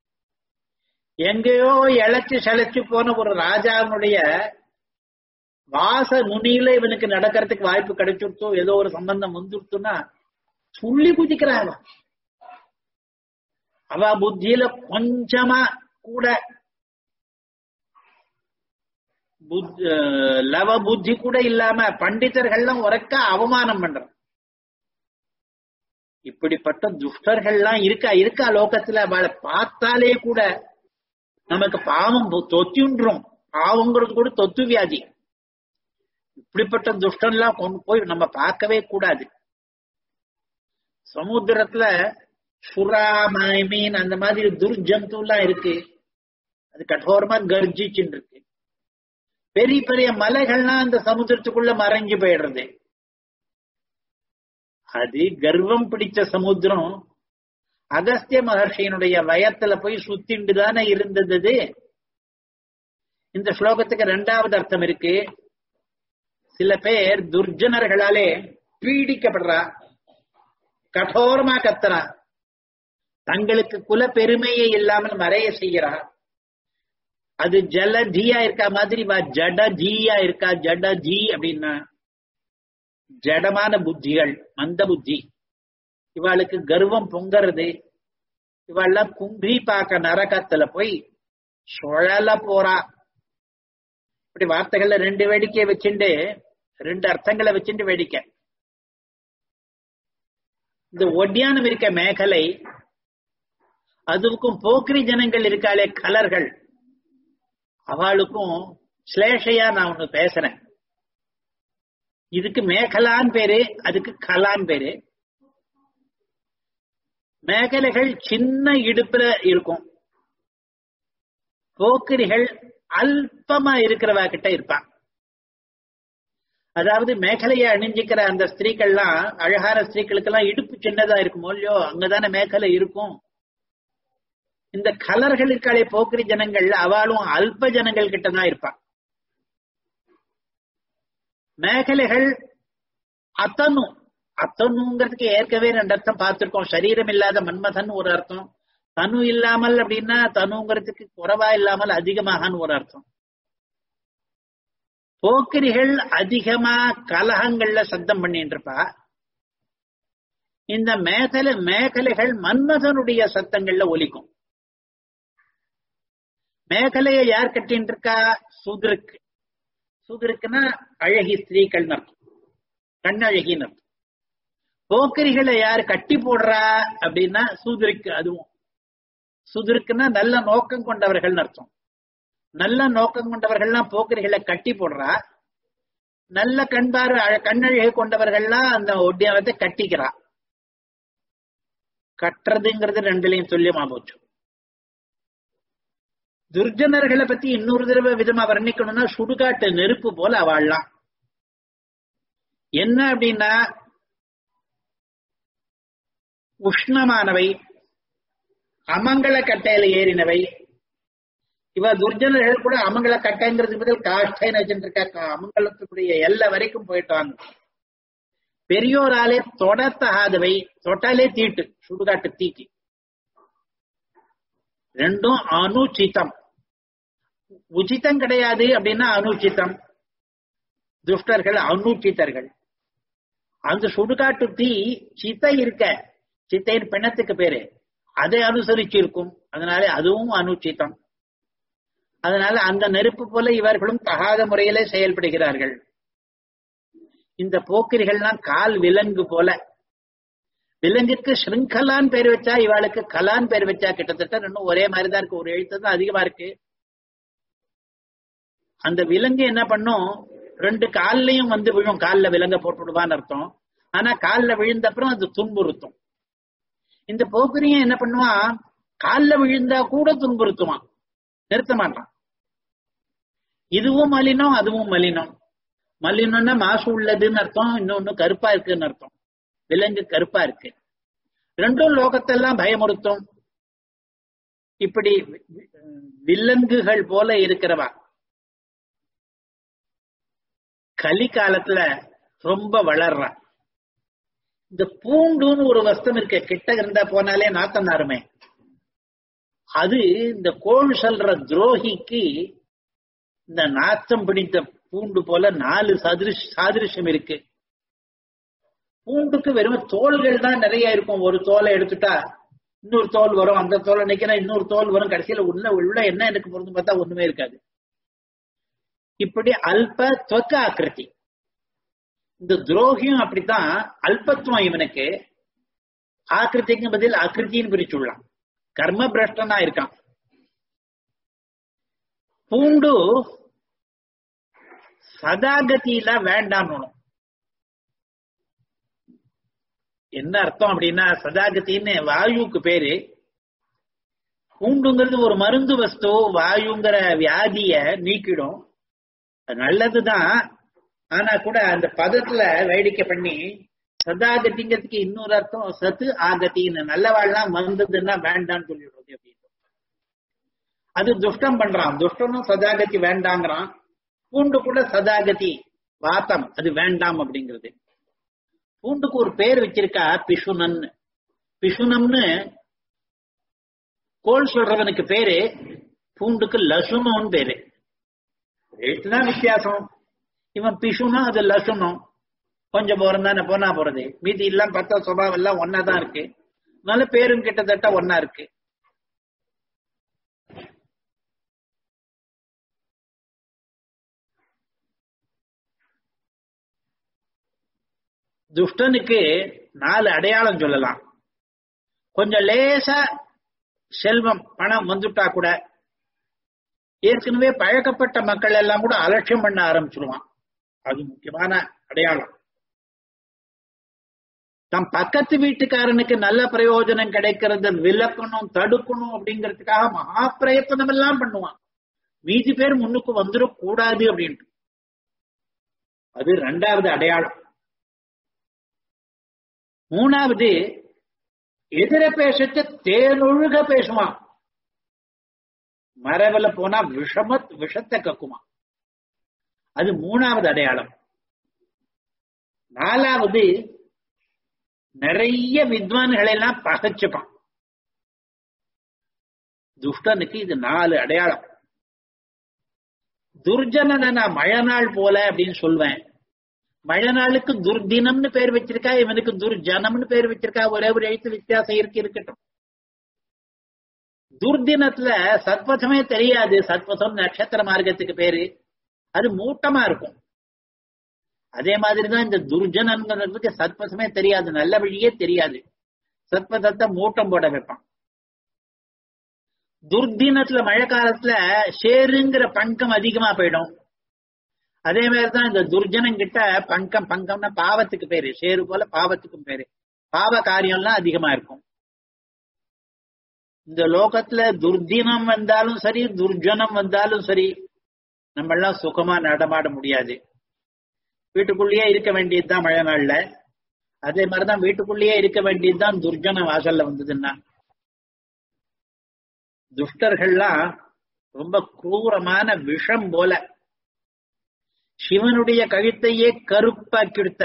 எங்கேயோ இழைச்சு செழைச்சு போன ஒரு ராஜாவினுடைய வாச நுனியில இவனுக்கு நடக்கிறதுக்கு வாய்ப்பு கிடைச்சுடுத்தோ ஏதோ ஒரு சம்பந்தம் வந்துடுத்துன்னா துள்ளி குதிக்கிறான் அவன் அவ புத்தியில கொஞ்சமா கூட புத்- அஹ் லவ புத்தி கூட இல்லாம பண்டிதர்கள்லாம் உறக்க அவமானம் பண்றான் இப்படிப்பட்ட துஷ்டர்கள்லாம் இருக்கா இருக்கா லோகத்துல அவளை பார்த்தாலே கூட நமக்கு பாவம் தொ- தொத்தின்றோம் பாவங்கிறது கூட தொத்து வியாதி இப்படிப்பட்ட துஷ்டன்லாம் கொண்டு போய் நம்ம பார்க்கவே கூடாது சமுத்திரத்துல சுறா மை- மீன் அந்த மாதிரி துர்ஜந்து எல்லாம் இருக்கு அது கடோரமா கர்ஜிச்சுன்னு இருக்கு பெரிய பெரிய மலைகள்லாம் அந்த சமுத்திரத்துக்குள்ள மறைஞ்சு போயிடுறது அது கர்வம் பிடிச்ச சமுத்திரம் அகஸ்திய மகர்ஷியினுடைய வயத்துல போய் சுத்திண்டு தானே இருந்தது அது. இந்த ஸ்லோகத்துக்கு ரெண்டாவது அர்த்தம் இருக்கு சில பேர் துர்ஜனர்களாலே பீடிக்கப்படுறா கடோரமா கத்துறா தங்களுக்கு குல பெருமையே இல்லாமல் மறைய செய்கிறா அது ஜலதியா இருக்கா மாதிரி வா ஜடஜீயா இருக்கா ஜடஜி அப்படின்னா ஜடமான புத்திகள் மந்த புத்தி இவாளுக்கு கர்வம் பொங்கறது இவாள்லாம் கும்பி பார்க்க நரகத்துல போய் சுழல போறா இப்படி வார்த்தைகள்ல ரெண்டு வேடிக்கையை வச்சுண்டு ரெண்டு அர்த்தங்களை வச்சுட்டு வேடிக்கை இந்த ஒட்டியானம் இருக்க மேகலை அதுக்கும் போக்கிரி ஜனங்கள் இருக்காளே கலர்கள் அவளுக்கும் ஸ்லேஷையா நான் ஒண்ணு பேசுறேன் இதுக்கு மேகலான் பேரு அதுக்கு கலான் பேரு மேகலைகள் சின்ன இடுப்புல இருக்கும் போக்கிரிகள் அல்பமா இருக்கிறவா கிட்ட இருப்பான் அதாவது மேகலையை அணிஞ்சிக்கிற அந்த ஸ்திரீக்கள்லாம் அழகான ஸ்திரீக்களுக்கெல்லாம் இடுப்பு சின்னதா இருக்குமோ இல்லையோ அங்கதானே மேகலை இருக்கும் இந்த கலர்கள் இருக்காளே போக்கிரி ஜனங்கள் அவளும் அல்ப ஜனங்கள் கிட்ட தான் இருப்பான் மேகலைகள் அத்தனு அத்தனுங்கிறதுக்கு ஏற்கவே ரெண்டு அர்த்தம் பார்த்திருக்கோம் சரீரம் இல்லாத மன்மதன் ஒரு அர்த்தம் தனு இல்லாமல் அப்படின்னா தனுங்கிறதுக்கு குறைவா இல்லாமல் அதிகமாகன்னு ஒரு அர்த்தம் போக்கிரிகள் அதிகமா கலகங்கள்ல சத்தம் பண்ணிட்டு இருப்பா இந்த மேகலை மேகலைகள் மன்மதனுடைய சத்தங்கள்ல ஒலிக்கும் மேகலையை யார் கட்டின்னு இருக்கா சுதருக்கு சுதருக்குன்னா அழகி ஸ்திரீகள் அர்த்தம் கண்ணழகின்னு அர்த்தம் போக்கிரிகளை யார் கட்டி போடுறா அப்படின்னா சூதருக்கு அதுவும் சுதருக்குன்னா நல்ல நோக்கம் கொண்டவர்கள் அர்த்தம் நல்ல நோக்கம் கொண்டவர்கள்லாம் போக்கிரிகளை கட்டி போடுறா நல்ல கண்பார் கண்ணழகு கொண்டவர்கள்லாம் அந்த ஒட்டியானத்தை கட்டிக்கிறா கட்டுறதுங்கிறது ரெண்டுலையும் துல்லியமா போச்சு துர்ஜனர்களை பத்தி இன்னொரு தடவை விதமா வர்ணிக்கணும்னா சுடுகாட்டு நெருப்பு போல அவள்லாம் என்ன அப்படின்னா உஷ்ணமானவை அமங்கல கட்டையில ஏறினவை இவ துர்ஜனர்கள் கூட அமங்கல கட்டைங்கிறது பதில் காஷ்டைன்னு வச்சுட்டு இருக்கா அமங்கலத்துக்குரிய எல்லை வரைக்கும் போயிட்டாங்க பெரியோராலே தொடத்தகாதவை தொட்டாலே தீட்டு சுடுகாட்டு தீக்கு ரெண்டும் அனுச்சிதம் உச்சிதம் கிடையாது அப்படின்னா அனுச்சிதம் துஷ்டர்கள் அனுச்சித்தர்கள் அந்த சுடுகாட்டு தீ சித்தை இருக்க சித்தையின் பிணத்துக்கு பேரு அதை அனுசரிச்சு இருக்கும் அதனால அதுவும் அனுச்சிதம் அதனால அந்த நெருப்பு போல இவர்களும் தகாத முறையில செயல்படுகிறார்கள் இந்த போக்கிரிகள்லாம் கால் விலங்கு போல விலங்கிற்கு ஸ்ருங்கலான் பேர் வச்சா இவாளுக்கு கலான் பேர் வச்சா கிட்டத்தட்ட ரெண்டும் ஒரே மாதிரிதான் இருக்கு ஒரு எழுத்து தான் அதிகமா இருக்கு அந்த விலங்கு என்ன பண்ணும் ரெண்டு கால்லயும் வந்து விழும் கால்ல விலங்க போட்டு விடுவான்னு அர்த்தம் ஆனா கால்ல விழுந்த அப்புறம் அது துன்புறுத்தும் இந்த போக்கிரியும் என்ன பண்ணுவான் கால்ல விழுந்தா கூட துன்புறுத்துவான் நிறுத்த மாட்டான் இதுவும் மலினம் அதுவும் மலினம் மலினம்னா மாசு உள்ளதுன்னு அர்த்தம் இன்னொன்னு கருப்பா இருக்குன்னு அர்த்தம் விலங்கு கருப்பா இருக்கு ரெண்டும் லோகத்தெல்லாம் பயமுறுத்தும் இப்படி விலங்குகள் போல இருக்கிறவா கலி காலத்துல ரொம்ப வளர்றா இந்த பூண்டுன்னு ஒரு வஸ்தம் இருக்கு கிட்ட இருந்தா போனாலே நாத்தம் நாருமே அது இந்த கோள் சொல்ற துரோகிக்கு இந்த நாத்தம் பிடித்த பூண்டு போல நாலு சதிருஷ் சாதிருஷ்யம் இருக்கு பூண்டுக்கு வெறும் தோள்கள் தான் நிறைய இருக்கும் ஒரு தோலை எடுத்துட்டா இன்னொரு தோல் வரும் அந்த தோலை நிக்கிற இன்னொரு தோல் வரும் கடைசியில உள்ள உள்ள என்ன எனக்கு பொருந்து பார்த்தா ஒண்ணுமே இருக்காது இப்படி அல்ப துவக்க ஆக்கிருதி இந்த துரோகியும் அப்படித்தான் அல்பத்துவம் இவனுக்கு ஆக்கிருதிக்கு பதில் ஆக்கிருத்தின்னு பிரிச்சுள்ளான் கர்ம பிரஷ்டனா இருக்கான் பூண்டு சதாகதியில வேண்டாம் என்ன அர்த்தம் அப்படின்னா சதாகத்தின்னு வாயுக்கு பேரு பூண்டுங்கிறது ஒரு மருந்து வஸ்து வாயுங்கிற வியாதிய நீக்கிடும் அது நல்லதுதான் ஆனா கூட அந்த பதத்துல வேடிக்கை பண்ணி சதாகதிங்கிறதுக்கு இன்னொரு அர்த்தம் சத்து ஆகத்தின்னு நல்லவாழ்லாம் வந்ததுன்னா வேண்டாம்னு சொல்லிடுறது அப்படின்னு அது துஷ்டம் பண்றான் துஷ்டனும் சதாகதி வேண்டாங்கிறான் பூண்டு கூட சதாகதி வாத்தம் அது வேண்டாம் அப்படிங்கிறது பூண்டுக்கு ஒரு பேர் வச்சிருக்கா பிஷுனன் பிஷுனம்னு கோல் சொல்றவனுக்கு பேரு பூண்டுக்கு லசுனோன்னு பேரு எழுத்துதான் வித்தியாசம் இவன் பிஷுனா அது லசுனம் கொஞ்சம் போறம் தானே போனா போறது மீதி எல்லாம் பார்த்தா சுபாவம் எல்லாம் ஒன்னா தான் இருக்கு அதனால பேரும் கிட்டத்தட்ட ஒன்னா இருக்கு துஷ்டனுக்கு நாலு அடையாளம் சொல்லலாம் கொஞ்சம் லேசா செல்வம் பணம் வந்துட்டா கூட ஏற்கனவே பழக்கப்பட்ட மக்கள் எல்லாம் கூட அலட்சியம் பண்ண ஆரம்பிச்சிருவான் அது முக்கியமான அடையாளம் தம் பக்கத்து வீட்டுக்காரனுக்கு நல்ல பிரயோஜனம் கிடைக்கிறத விலக்கணும் தடுக்கணும் அப்படிங்கிறதுக்காக மகா பிரயத்தனம் எல்லாம் பண்ணுவான் மீதி பேர் முன்னுக்கு வந்துடக்கூடாது அப்படின்ட்டு அது ரெண்டாவது அடையாளம் மூணாவது எதிர பேசத்த தேனொழுக பேசுவான் மரபல போனா விஷமத் விஷத்தை கக்குமா அது மூணாவது அடையாளம் நாலாவது நிறைய வித்வான்களை எல்லாம் பகச்சுப்பான் துஷ்டனுக்கு இது நாலு அடையாளம் துர்ஜனனை நான் மழை நாள் போல அப்படின்னு சொல்வேன் மழை நாளுக்கு துர்தினம்னு பேர் வச்சிருக்கா இவனுக்கு துர்ஜனம்னு பேர் வச்சிருக்கா ஒரே ஒரு எழுத்து வித்தியாசம் இருக்கு இருக்கட்டும் துர்தினத்துல சத்பதமே தெரியாது சத்பதம் நட்சத்திர மார்க்கத்துக்கு பேரு அது மூட்டமா இருக்கும் அதே மாதிரிதான் இந்த துர்ஜனங்கிறதுக்கு சத்பதமே தெரியாது நல்ல வழியே தெரியாது சத்பதத்தை மூட்டம் போட வைப்பான் துர்தினத்துல மழை காலத்துல ஷேருங்கிற பங்கம் அதிகமா போயிடும் அதே மாதிரிதான் இந்த துர்ஜனம் கிட்ட பங்கம் பங்கம்னா பாவத்துக்கு பேரு ஷேரு போல பாவத்துக்கும் பேரு பாவ காரியம்லாம் அதிகமா இருக்கும் இந்த லோகத்துல துர்தினம் வந்தாலும் சரி துர்ஜனம் வந்தாலும் சரி நம்ம எல்லாம் சுகமா நடமாட முடியாது வீட்டுக்குள்ளேயே இருக்க வேண்டியதுதான் மழை நாள்ல அதே மாதிரிதான் வீட்டுக்குள்ளேயே இருக்க வேண்டியதுதான் துர்ஜன வாசல்ல வந்ததுன்னா துஷ்டர்கள்லாம் ரொம்ப क्रूரமான விஷம் போல சிவனுடைய கழுத்தையே கருப்பாக்கிடுத்த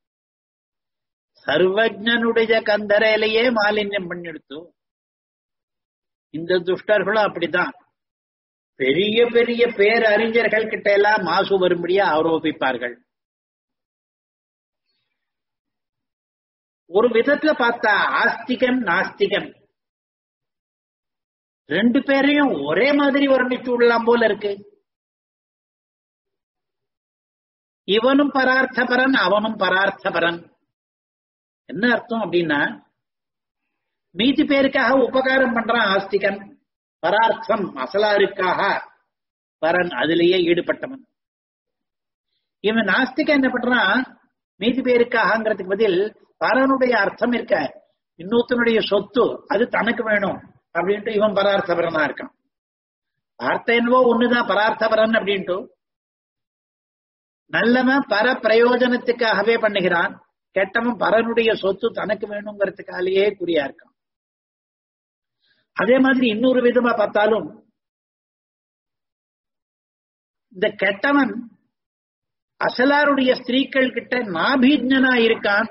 சர்வஜனுடைய கந்தரையிலேயே மாலின்யம் பண்ணிடுத்து இந்த துஷ்டர்களும் அப்படிதான் பெரிய பெரிய பேரறிஞர்கள் கிட்ட எல்லாம் மாசு வரும்படியா ஆரோபிப்பார்கள் ஒரு விதத்துல பார்த்தா ஆஸ்திகன் நாஸ்திகன் ரெண்டு பேரையும் ஒரே மாதிரி வர்ணிச்சு விடலாம் போல இருக்கு இவனும் பரார்த்தபரன் அவனும் பரார்த்தபரன் என்ன அர்த்தம் அப்படின்னா மீதி பேருக்காக உபகாரம் பண்றான் ஆஸ்திகன் பரார்த்தம் அசலாருக்காக பரன் அதிலேயே ஈடுபட்டவன் இவன் நாஸ்திகன் என்ன பண்றான் மீதி பேருக்காகங்கிறதுக்கு பதில் பரனுடைய அர்த்தம் இருக்க இன்னொருத்தனுடைய சொத்து அது தனக்கு வேணும் அப்படின்ட்டு இவன் பரார்த்தபரனா இருக்கான் வார்த்தை என்னவோ ஒண்ணுதான் பரார்த்தபரன் அப்படின்ட்டு நல்லவன் பர பிரயோஜனத்துக்காகவே பண்ணுகிறான் கெட்டவன் பரனுடைய சொத்து தனக்கு வேணுங்கிறதுக்காலேயே குறியா இருக்கான் அதே மாதிரி இன்னொரு விதமா பார்த்தாலும் இந்த கெட்டவன் அசலாருடைய ஸ்திரீக்கள் கிட்ட நாபீஜனா இருக்கான்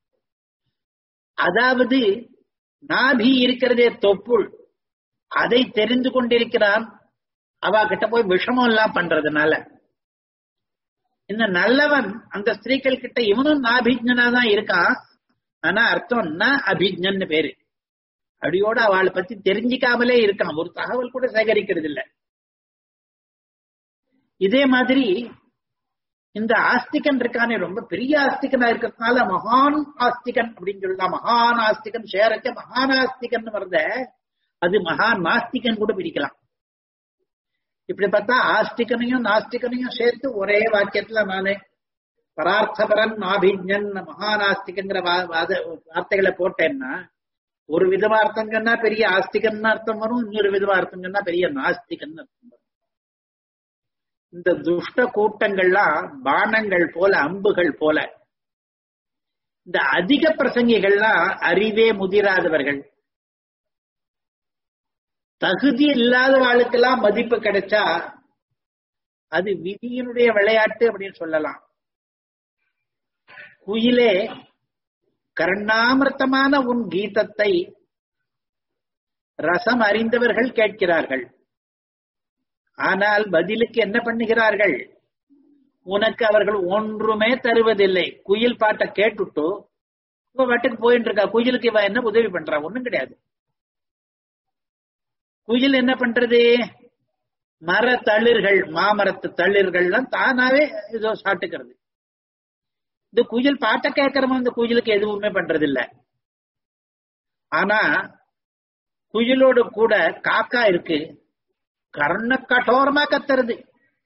அதாவது நாபி இருக்கிறதே தொப்புள் அதை தெரிந்து கொண்டிருக்கிறான் அவ கிட்ட போய் விஷமம் எல்லாம் பண்றதுனால இந்த நல்லவன் அந்த ஸ்திரீகள் கிட்ட இவனும் நாபிஜனா தான் இருக்கான் ஆனா அர்த்தம் ந அபிஜன்னு பேரு அடியோட அவளை பத்தி தெரிஞ்சிக்காமலே இருக்கான் ஒரு தகவல் கூட சேகரிக்கிறது இல்ல இதே மாதிரி இந்த ஆஸ்திகன் இருக்கானே ரொம்ப பெரிய ஆஸ்திகனா இருக்கிறதுனால மகான் ஆஸ்திகன் அப்படின்னு சொல்லலாம் மகான் ஆஸ்திகன் சேரச்ச மகான் ஆஸ்திகன் வருத அது மகான் நாஸ்திகன் கூட பிரிக்கலாம் இப்படி பார்த்தா ஆஸ்திகனையும் நாஸ்திகனையும் சேர்த்து ஒரே வாக்கியத்துல நானு பரார்த்தபரன் நாபிஜன் மகாநாஸ்திகங்கிற வார்த்தைகளை போட்டேன்னா ஒரு விதமா அர்த்தம் சொன்னா பெரிய ஆஸ்திகன் அர்த்தம் வரும் இன்னொரு விதமா அர்த்தம் சொன்னா பெரிய நாஸ்திகன் அர்த்தம் வரும் இந்த துஷ்ட கூட்டங்கள்லாம் பானங்கள் போல அம்புகள் போல இந்த அதிக பிரசங்கிகள்லாம் அறிவே முதிராதவர்கள் தகுதி இல்லாதவாளுக்கெல்லாம் மதிப்பு கிடைச்சா அது விதியினுடைய விளையாட்டு அப்படின்னு சொல்லலாம் குயிலே கருணாமிர்த்தமான உன் கீதத்தை ரசம் அறிந்தவர்கள் கேட்கிறார்கள் ஆனால் பதிலுக்கு என்ன பண்ணுகிறார்கள் உனக்கு அவர்கள் ஒன்றுமே தருவதில்லை குயில் பாட்டை கேட்டுட்டு இப்ப வட்டுக்கு போயிட்டு இருக்கா குயிலுக்கு இவன் என்ன உதவி பண்றா ஒண்ணும் கிடையாது குயில் என்ன பண்றது மர தளிர்கள் மாமரத்து தளிர்கள்லாம் தானாவே ஏதோ சாட்டுக்கிறது இந்த குயில் பாட்டை கேட்கறவன் இந்த குயிலுக்கு எதுவுமே பண்றது இல்ல ஆனா குயிலோடு கூட காக்கா இருக்கு கர்ண கட்டோரமா கத்துறது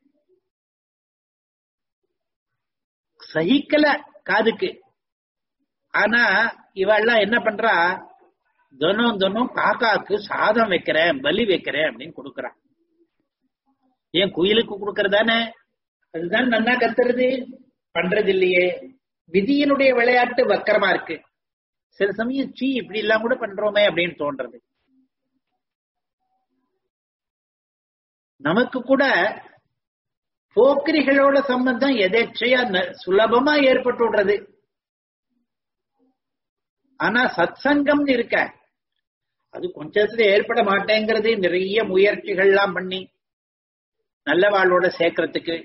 சகிக்கல காதுக்கு ஆனா இவெல்லாம் என்ன பண்றா தினம் தினம் காக்காக்கு சாதம் வைக்கிறேன் பலி வைக்கிறேன் அப்படின்னு கொடுக்கறான் ஏன் குயிலுக்கு கொடுக்கறதானே அதுதான் நன்னா கத்துறது பண்றது இல்லையே விதியினுடைய விளையாட்டு வக்கரமா இருக்கு சில சமயம் சீ இப்படி எல்லாம் கூட பண்றோமே அப்படின்னு தோன்றது நமக்கு கூட போக்கிரிகளோட சம்பந்தம் எதேச்சையா சுலபமா ஏற்பட்டு விடுறது ஆனா சத்சங்கம் இருக்க அது கொஞ்சத்துல ஏற்பட மாட்டேங்கிறது நிறைய முயற்சிகள்லாம் பண்ணி நல்லவாளோட சேர்க்கறதுக்கு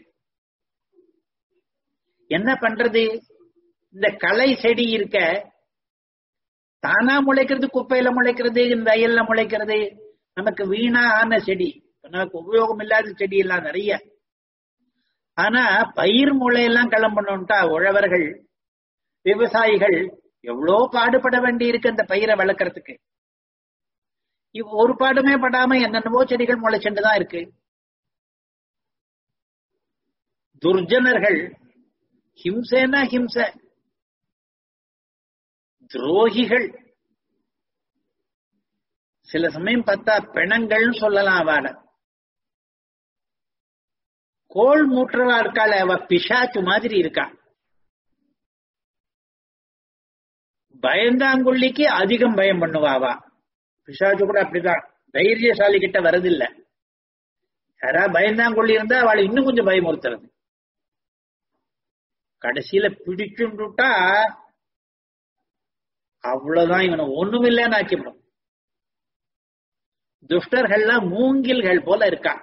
என்ன பண்றது இந்த களை செடி இருக்க தானா முளைக்கிறது குப்பையில முளைக்கிறது இந்த வயல்ல முளைக்கிறது நமக்கு வீணா ஆன செடி நமக்கு உபயோகம் இல்லாத செடி எல்லாம் நிறைய ஆனா பயிர் முளையெல்லாம் கிளம்பணும்ட்டா உழவர்கள் விவசாயிகள் எவ்வளோ பாடுபட வேண்டி இருக்கு அந்த பயிரை வளர்க்கறதுக்கு இவ் ஒரு பாடுமே படாம என்னென்னவோ செடிகள் முளைச்சுட்டுதான் இருக்கு துர்ஜனர்கள் ஹிம்சேனா ஹிம்ச துரோகிகள் சில சமயம் பார்த்தா பிணங்கள்னு சொல்லலாம் அவள கோல் மூற்றவா இருக்காள் அவ பிசாச்சு மாதிரி இருக்கா பயந்தாங்குள்ளிக்கு அதிகம் பயம் பண்ணுவாவா பிசாச்சு கூட அப்படிதான் தைரியசாலி கிட்ட வரதில்லை யாரா பயந்தாங்குள்ளி இருந்தா அவளை இன்னும் கொஞ்சம் பயமுறுத்துறது கடைசியில பிடிச்சுட்டா அவ்வளவுதான் இவனை ஒண்ணுமில்லைன்னு ஆக்கிவிடும் துஷ்டர்கள்லாம் மூங்கில்கள் போல இருக்கா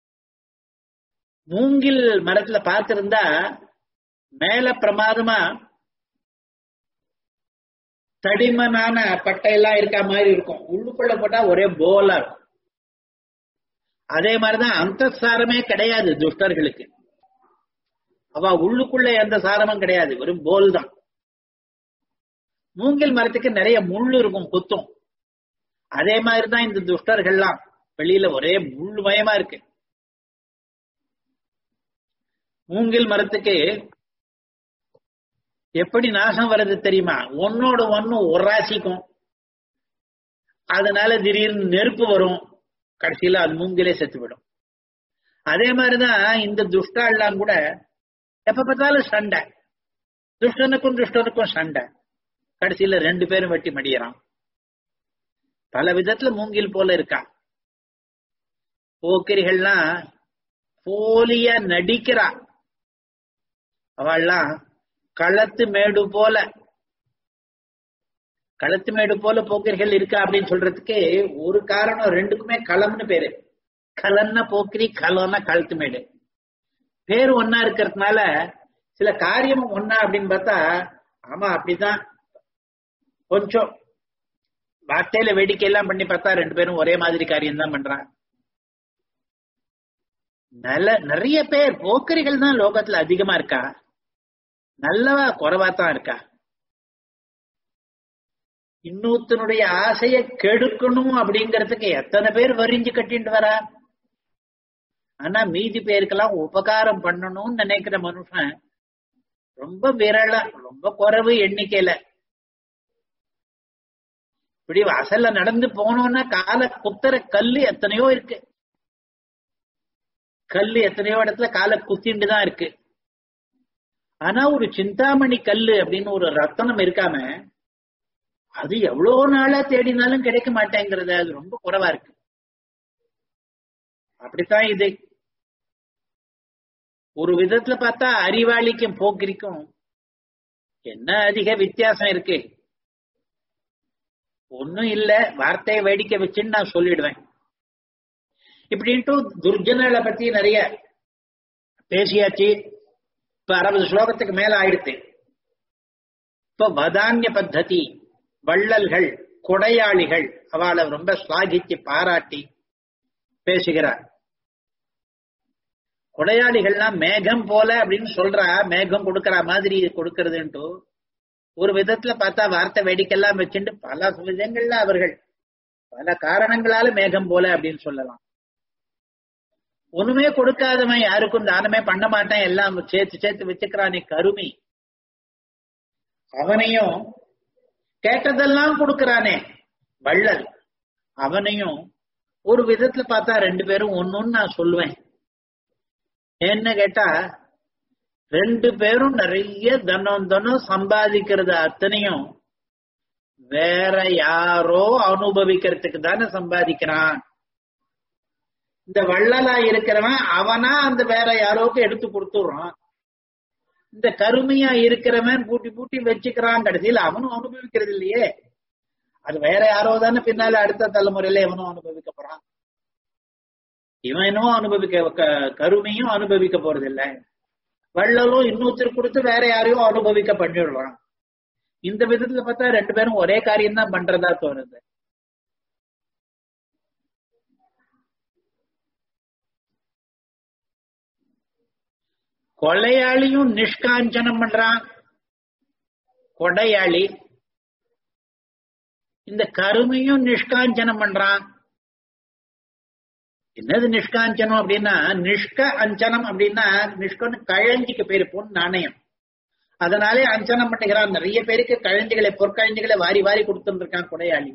மூங்கில் மரத்துல பார்த்திருந்தா மேல பிரமாதமா தடிமனான பட்டையெல்லாம் இருக்க மாதிரி இருக்கும் உள்ளுக்குள்ள போட்டா ஒரே போலா இருக்கும் அதே மாதிரிதான் அந்த சாரமே கிடையாது துஷ்டர்களுக்கு அவ உள்ளுக்குள்ள எந்த சாரமும் கிடையாது வெறும் போல் தான் மூங்கில் மரத்துக்கு நிறைய முள் இருக்கும் குத்தும் அதே மாதிரிதான் இந்த துஷ்டர்கள்லாம் வெளியில ஒரே முள் மயமா இருக்கு மூங்கில் மரத்துக்கு எப்படி நாசம் வருது தெரியுமா ஒன்னோட ஒன்னு ஒராசிக்கும் அதனால திடீர்னு நெருப்பு வரும் கடைசியில அது மூங்கிலே செத்துவிடும் அதே மாதிரிதான் இந்த துஷ்டாலாம் கூட எப்ப பார்த்தாலும் சண்டை துஷ்டனுக்கும் துஷ்டனுக்கும் சண்டை கடைசியில ரெண்டு பேரும் வெட்டி மடியறான் பல விதத்துல மூங்கில் போல இருக்கா போக்கிரிகள்லாம் போலியா நடிக்கிறா அவள்லாம் களத்து மேடு போல களத்து மேடு போல போக்கிரிகள் இருக்கா அப்படின்னு சொல்றதுக்கு ஒரு காரணம் ரெண்டுக்குமே களம்னு பேரு கலன்னா போக்கிரி களம்னா கழுத்து மேடு பேர் ஒன்னா இருக்கிறதுனால சில காரியம் ஒன்னா அப்படின்னு பார்த்தா ஆமா அப்படிதான் கொஞ்சம் வார்த்தையில வேடிக்கை எல்லாம் பண்ணி பார்த்தா ரெண்டு பேரும் ஒரே மாதிரி காரியம் தான் பண்றாங்க நல்ல நிறைய பேர் போக்கரிகள் தான் லோகத்துல அதிகமா இருக்கா நல்லவா குறைவா தான் இருக்கா இன்னொருத்தனுடைய ஆசைய கெடுக்கணும் அப்படிங்கறதுக்கு எத்தனை பேர் வரிஞ்சு கட்டிட்டு வரா ஆனா மீதி பேருக்கெல்லாம் உபகாரம் பண்ணணும்னு நினைக்கிற மனுஷன் ரொம்ப விரல ரொம்ப குறைவு எண்ணிக்கையில இப்படி வாசல்ல நடந்து போனோம்னா கால குத்துற கல்லு எத்தனையோ இருக்கு கல்லு எத்தனையோ இடத்துல காலை குத்திண்டு தான் இருக்கு ஆனா ஒரு சிந்தாமணி கல்லு அப்படின்னு ஒரு ரத்தனம் இருக்காம அது எவ்வளவு நாளா தேடினாலும் கிடைக்க மாட்டேங்கிறது அது ரொம்ப குறைவா இருக்கு அப்படித்தான் இது ஒரு விதத்துல பார்த்தா அறிவாளிக்கும் போக்கிரிக்கும் என்ன அதிக வித்தியாசம் இருக்கு ஒன்னும் இல்ல வார்த்தையை வேடிக்கை வச்சுன்னு நான் சொல்லிடுவேன் இப்படின்ட்டு துர்ஜனங்களை பத்தி நிறைய பேசியாச்சு இப்ப அறுபது ஸ்லோகத்துக்கு மேல ஆயிடுத்து இப்ப வதான்ய பத்ததி வள்ளல்கள் கொடையாளிகள் அவளை ரொம்ப சுவாகிச்சு பாராட்டி பேசுகிறார் கொடையாளிகள்லாம் மேகம் போல அப்படின்னு சொல்றா மேகம் கொடுக்கற மாதிரி கொடுக்கறதுன்ட்டு ஒரு விதத்துல பார்த்தா வார்த்தை வேடிக்கைலாம் வச்சுட்டு பல விதங்கள்ல அவர்கள் பல காரணங்களால மேகம் போல அப்படின்னு சொல்லலாம் ஒண்ணுமே கொடுக்காதவன் யாருக்கும் தானமே பண்ண மாட்டேன் எல்லாம் சேர்த்து சேர்த்து வச்சுக்கிறானே கருமி அவனையும் கேட்டதெல்லாம் கொடுக்கறானே வள்ளல் அவனையும் ஒரு விதத்துல பார்த்தா ரெண்டு பேரும் ஒன்னுன்னு நான் சொல்லுவேன் என்ன கேட்டா ரெண்டு பேரும் நிறைய தனம் தனம் சம்பாதிக்கிறது அத்தனையும் வேற யாரோ அனுபவிக்கிறதுக்கு தானே சம்பாதிக்கிறான் இந்த வள்ளலா இருக்கிறவன் அவனா அந்த வேற யாரோக்கு எடுத்து கொடுத்துடுறான் இந்த கருமையா இருக்கிறவன் பூட்டி பூட்டி வச்சுக்கிறான் கடைசியில் அவனும் அனுபவிக்கிறது இல்லையே அது வேற யாரோ தானே பின்னால அடுத்த தலைமுறையில இவனும் அனுபவிக்க போறான் இவனும் அனுபவிக்க கருமையும் அனுபவிக்க போறது இல்ல வள்ளலும் இன்னொருத்தர் கொடுத்து வேற யாரையும் அனுபவிக்க பண்ணிடுறான் இந்த விதத்துல பார்த்தா ரெண்டு பேரும் ஒரே காரியம் தான் பண்றதா தோணுது கொலையாளியும் நிஷ்காஞ்சனம் பண்றான் கொடையாளி இந்த கருமையும் நிஷ்காஞ்சனம் பண்றான் என்னது நிஷ்காஞ்சனம் அப்படின்னா நிஷ்க அஞ்சனம் அப்படின்னா நிஷ்கன்னு கழஞ்சிக்கு பேரு பொன் நாணயம் அதனாலே அஞ்சனம் பண்ணுகிறான் நிறைய பேருக்கு கழஞ்சிகளை பொற்கழஞ்சிகளை வாரி வாரி கொடுத்துட்டு இருக்கான் கொடையாளி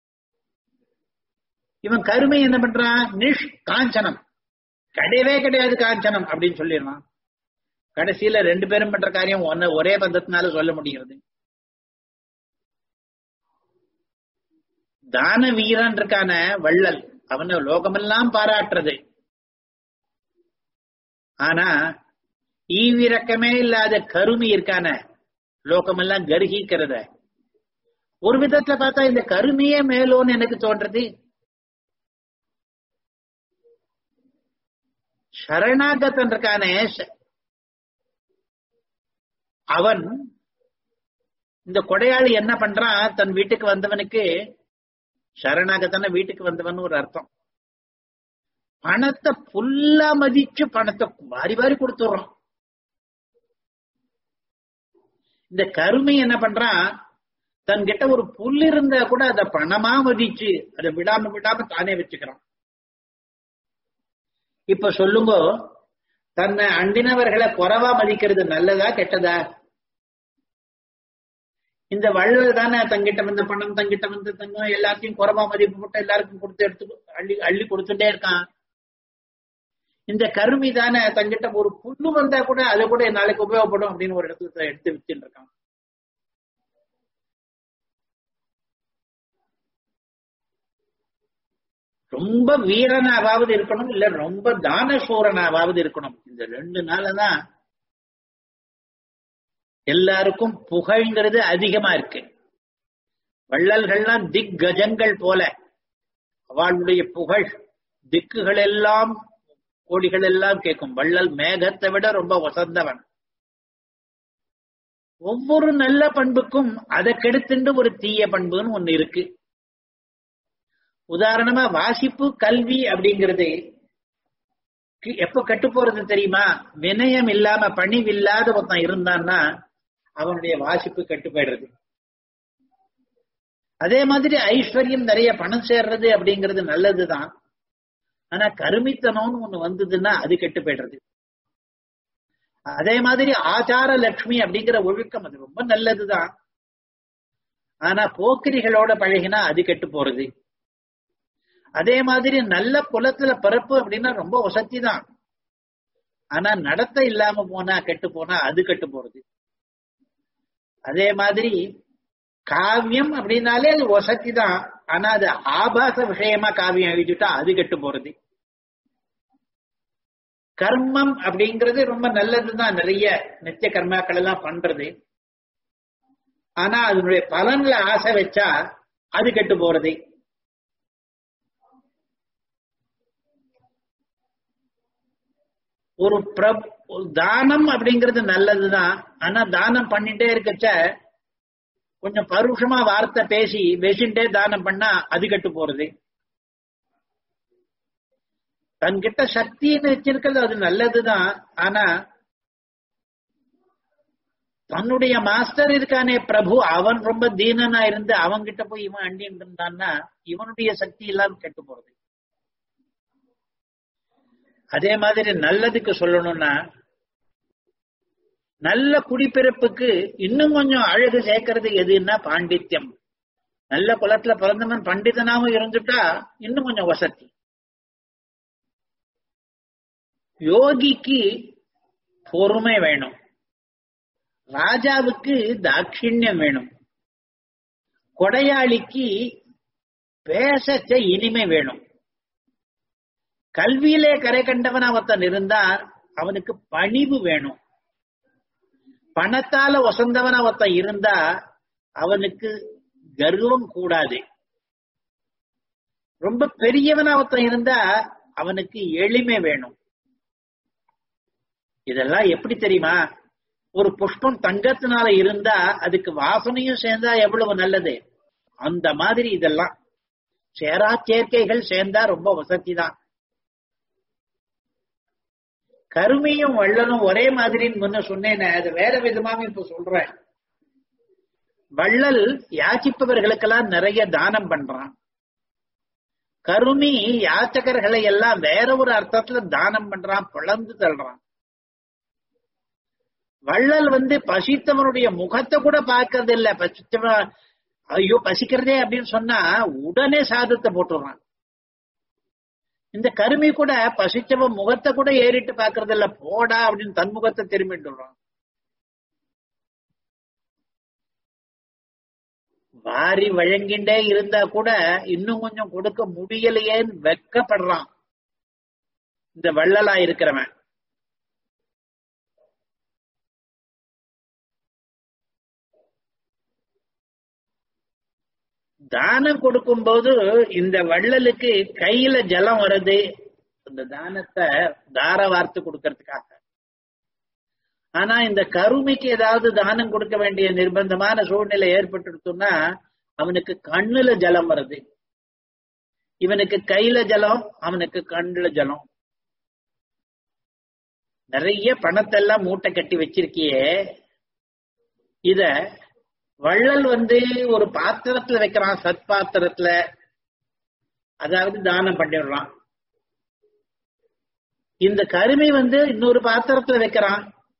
இவன் கருமை என்ன பண்றான் நிஷ் காஞ்சனம் கிடையவே கிடையாது காஞ்சனம் அப்படின்னு சொல்லிடுறான் கடைசியில ரெண்டு பேரும் பண்ற காரியம் ஒன்ன ஒரே பந்தத்தினால சொல்ல முடிகிறது தான வீரன் இருக்கான வள்ளல் அவனை லோகமெல்லாம் பாராட்டுறது ஆனா ஈவிரக்கமே இல்லாத கருமி இருக்கான லோகமெல்லாம் கருகிக்கிறத ஒரு விதத்துல பார்த்தா இந்த கருமையே மேலோன்னு எனக்கு தோன்றது சரணாகத்தன் இருக்கானே அவன் இந்த கொடையாளி என்ன பண்றான் தன் வீட்டுக்கு வந்தவனுக்கு சரணாகத்தான வீட்டுக்கு வந்தவன் ஒரு அர்த்தம் பணத்தை புல்லா மதிச்சு பணத்தை வாரி வாரி கொடுத்துடுறான் இந்த கருமை என்ன பண்றான் தன்கிட்ட ஒரு புல் இருந்தா கூட அதை பணமா மதிச்சு அதை விடாம விடாம தானே வச்சுக்கிறான் இப்ப சொல்லுங்க தன்னை அண்டினவர்களை குறைவா மதிக்கிறது நல்லதா கெட்டதா இந்த வள்ளல் தானே தங்கிட்ட வந்த பணம் தங்கிட்ட வந்து தங்கம் எல்லாத்தையும் குறைவா மதிப்பு போட்டு எல்லாருக்கும் கொடுத்து எடுத்து அள்ளி அள்ளி கொடுத்துட்டே இருக்கான் இந்த கருமி தானே தங்கிட்ட ஒரு புண்ணு வந்தா கூட அது கூட நாளைக்கு உபயோகப்படும் அப்படின்னு ஒரு இடத்துல எடுத்து வித்துட்டு இருக்கான் ரொம்ப வீரனாவது இருக்கணும் இல்ல ரொம்ப தானசூரனாவது இருக்கணும் இந்த ரெண்டு நாளதான் எல்லாருக்கும் புகழ்ங்கிறது அதிகமா இருக்கு வள்ளல்கள்லாம் திக் கஜங்கள் போல அவளுடைய புகழ் திக்குகள் எல்லாம் கோடிகள் எல்லாம் கேட்கும் வள்ளல் மேகத்தை விட ரொம்ப வசந்தவன் ஒவ்வொரு நல்ல பண்புக்கும் அதை கெடுத்துண்டு ஒரு தீய பண்புன்னு ஒண்ணு இருக்கு உதாரணமா வாசிப்பு கல்வி அப்படிங்கிறது கி- எப்ப கெட்டு போறது தெரியுமா வினயம் இல்லாம பணிவு இல்லாத ஒருத்தன் இருந்தான்னா அவனுடைய வாசிப்பு கெட்டு போயிடுறது அதே மாதிரி ஐஸ்வர்யம் நிறைய பணம் சேர்றது அப்படிங்கிறது நல்லதுதான் ஆனா கருமித்தனம்னு ஒண்ணு வந்ததுன்னா அது கெட்டு போயிடுறது அதே மாதிரி ஆச்சார லட்சுமி அப்படிங்கிற ஒழுக்கம் அது ரொம்ப நல்லதுதான் ஆனா போக்கிரிகளோட பழகினா அது கெட்டு போறது அதே மாதிரி நல்ல குலத்துல பிறப்பு அப்படின்னா ரொம்ப வசதி தான் ஆனா நடத்த இல்லாம போனா கெட்டு போனா அது கெட்டு போறது அதே மாதிரி காவியம் அப்படின்னாலே அது வசதி தான் ஆனா அது ஆபாச விஷயமா காவியம் எழுதிட்டா அது கெட்டு போறது கர்மம் அப்படிங்கிறது ரொம்ப நல்லதுதான் நிறைய நித்திய கர்மாக்கள் எல்லாம் பண்றது ஆனா அதனுடைய பலன்ல ஆசை வச்சா அது கெட்டு போறது ஒரு பிரப் ஒரு தானம் அப்படிங்கிறது நல்லதுதான் ஆனா தானம் பண்ணிட்டே இருக்கச்ச கொஞ்சம் பருஷமா வார்த்தை பேசி பேசிட்டே தானம் பண்ணா அது கெட்டு போறது தன்கிட்ட சக்தின்னு வச்சிருக்கிறது அது நல்லதுதான் ஆனா தன்னுடைய மாஸ்டர் இருக்கானே பிரபு அவன் ரொம்ப தீனனா இருந்து அவன்கிட்ட போய் இவன் அண்டின்னு இருந்தான்னா இவனுடைய சக்தி எல்லாம் கெட்டு போறது அதே மாதிரி நல்லதுக்கு சொல்லணும்னா நல்ல குடிப்பிறப்புக்கு இன்னும் கொஞ்சம் அழகு சேர்க்கறது எதுன்னா பாண்டித்யம் நல்ல குலத்துல பிறந்தவன் பண்டிதனாவும் இருந்துட்டா இன்னும் கொஞ்சம் வசதி யோகிக்கு பொறுமை வேணும் ராஜாவுக்கு தாட்சிண்யம் வேணும் கொடையாளிக்கு பேசச்ச இனிமை வேணும் கல்வியிலே கரை கண்டவன் ஒருத்தன் இருந்தா அவனுக்கு பணிவு வேணும் பணத்தால வசந்தவன் ஒருத்தன் இருந்தா அவனுக்கு கர்வம் கூடாது ரொம்ப பெரியவனா ஒருத்தன் இருந்தா அவனுக்கு எளிமை வேணும் இதெல்லாம் எப்படி தெரியுமா ஒரு புஷ்பம் தங்கத்தினால இருந்தா அதுக்கு வாசனையும் சேர்ந்தா எவ்வளவு நல்லது அந்த மாதிரி இதெல்லாம் சேரா சேர்க்கைகள் சேர்ந்தா ரொம்ப வசதி தான் கருமையும் வள்ளலும் ஒரே மாதிரின்னு முன்ன சொன்னேனே அது வேற விதமாக இப்ப சொல்றேன் வள்ளல் யாச்சிப்பவர்களுக்கெல்லாம் நிறைய தானம் பண்றான் கருமி யாச்சகர்களை எல்லாம் வேற ஒரு அர்த்தத்துல தானம் பண்றான் பிளந்து தள்ளுறான் வள்ளல் வந்து பசித்தவனுடைய முகத்தை கூட பார்க்கறது இல்ல பசித்தவன் ஐயோ பசிக்கிறதே அப்படின்னு சொன்னா உடனே சாதத்தை போட்டுறான் இந்த கருமி கூட பசிச்சவன் முகத்தை கூட ஏறிட்டு பாக்குறது இல்ல போடா அப்படின்னு தன் முகத்தை திரும்பிட்டு சொல்றான் வாரி வழங்கிண்டே இருந்தா கூட இன்னும் கொஞ்சம் கொடுக்க முடியலையேன்னு வெக்கப்படுறான் இந்த வள்ளலா இருக்கிறவன் தானம் கொடுக்கும்போது இந்த வள்ளலுக்கு கையில ஜலம் வருது இந்த தானத்தை தார வார்த்து கொடுக்கறதுக்காக ஆனா இந்த கருமைக்கு ஏதாவது தானம் கொடுக்க வேண்டிய நிர்பந்தமான சூழ்நிலை ஏற்பட்டுடுத்துன்னா அவனுக்கு கண்ணுல ஜலம் வருது இவனுக்கு கையில ஜலம் அவனுக்கு கண்ணுல ஜலம் நிறைய பணத்தை எல்லாம் மூட்டை கட்டி வச்சிருக்கியே இத வள்ளல் வந்து ஒரு பாத்திரத்துல வைக்கிறான் சத் பாத்திரத்துல அதாவது தானம் பண்ணிடுறான் இந்த கருமை வந்து இன்னொரு பாத்திரத்துல வைக்கிறான்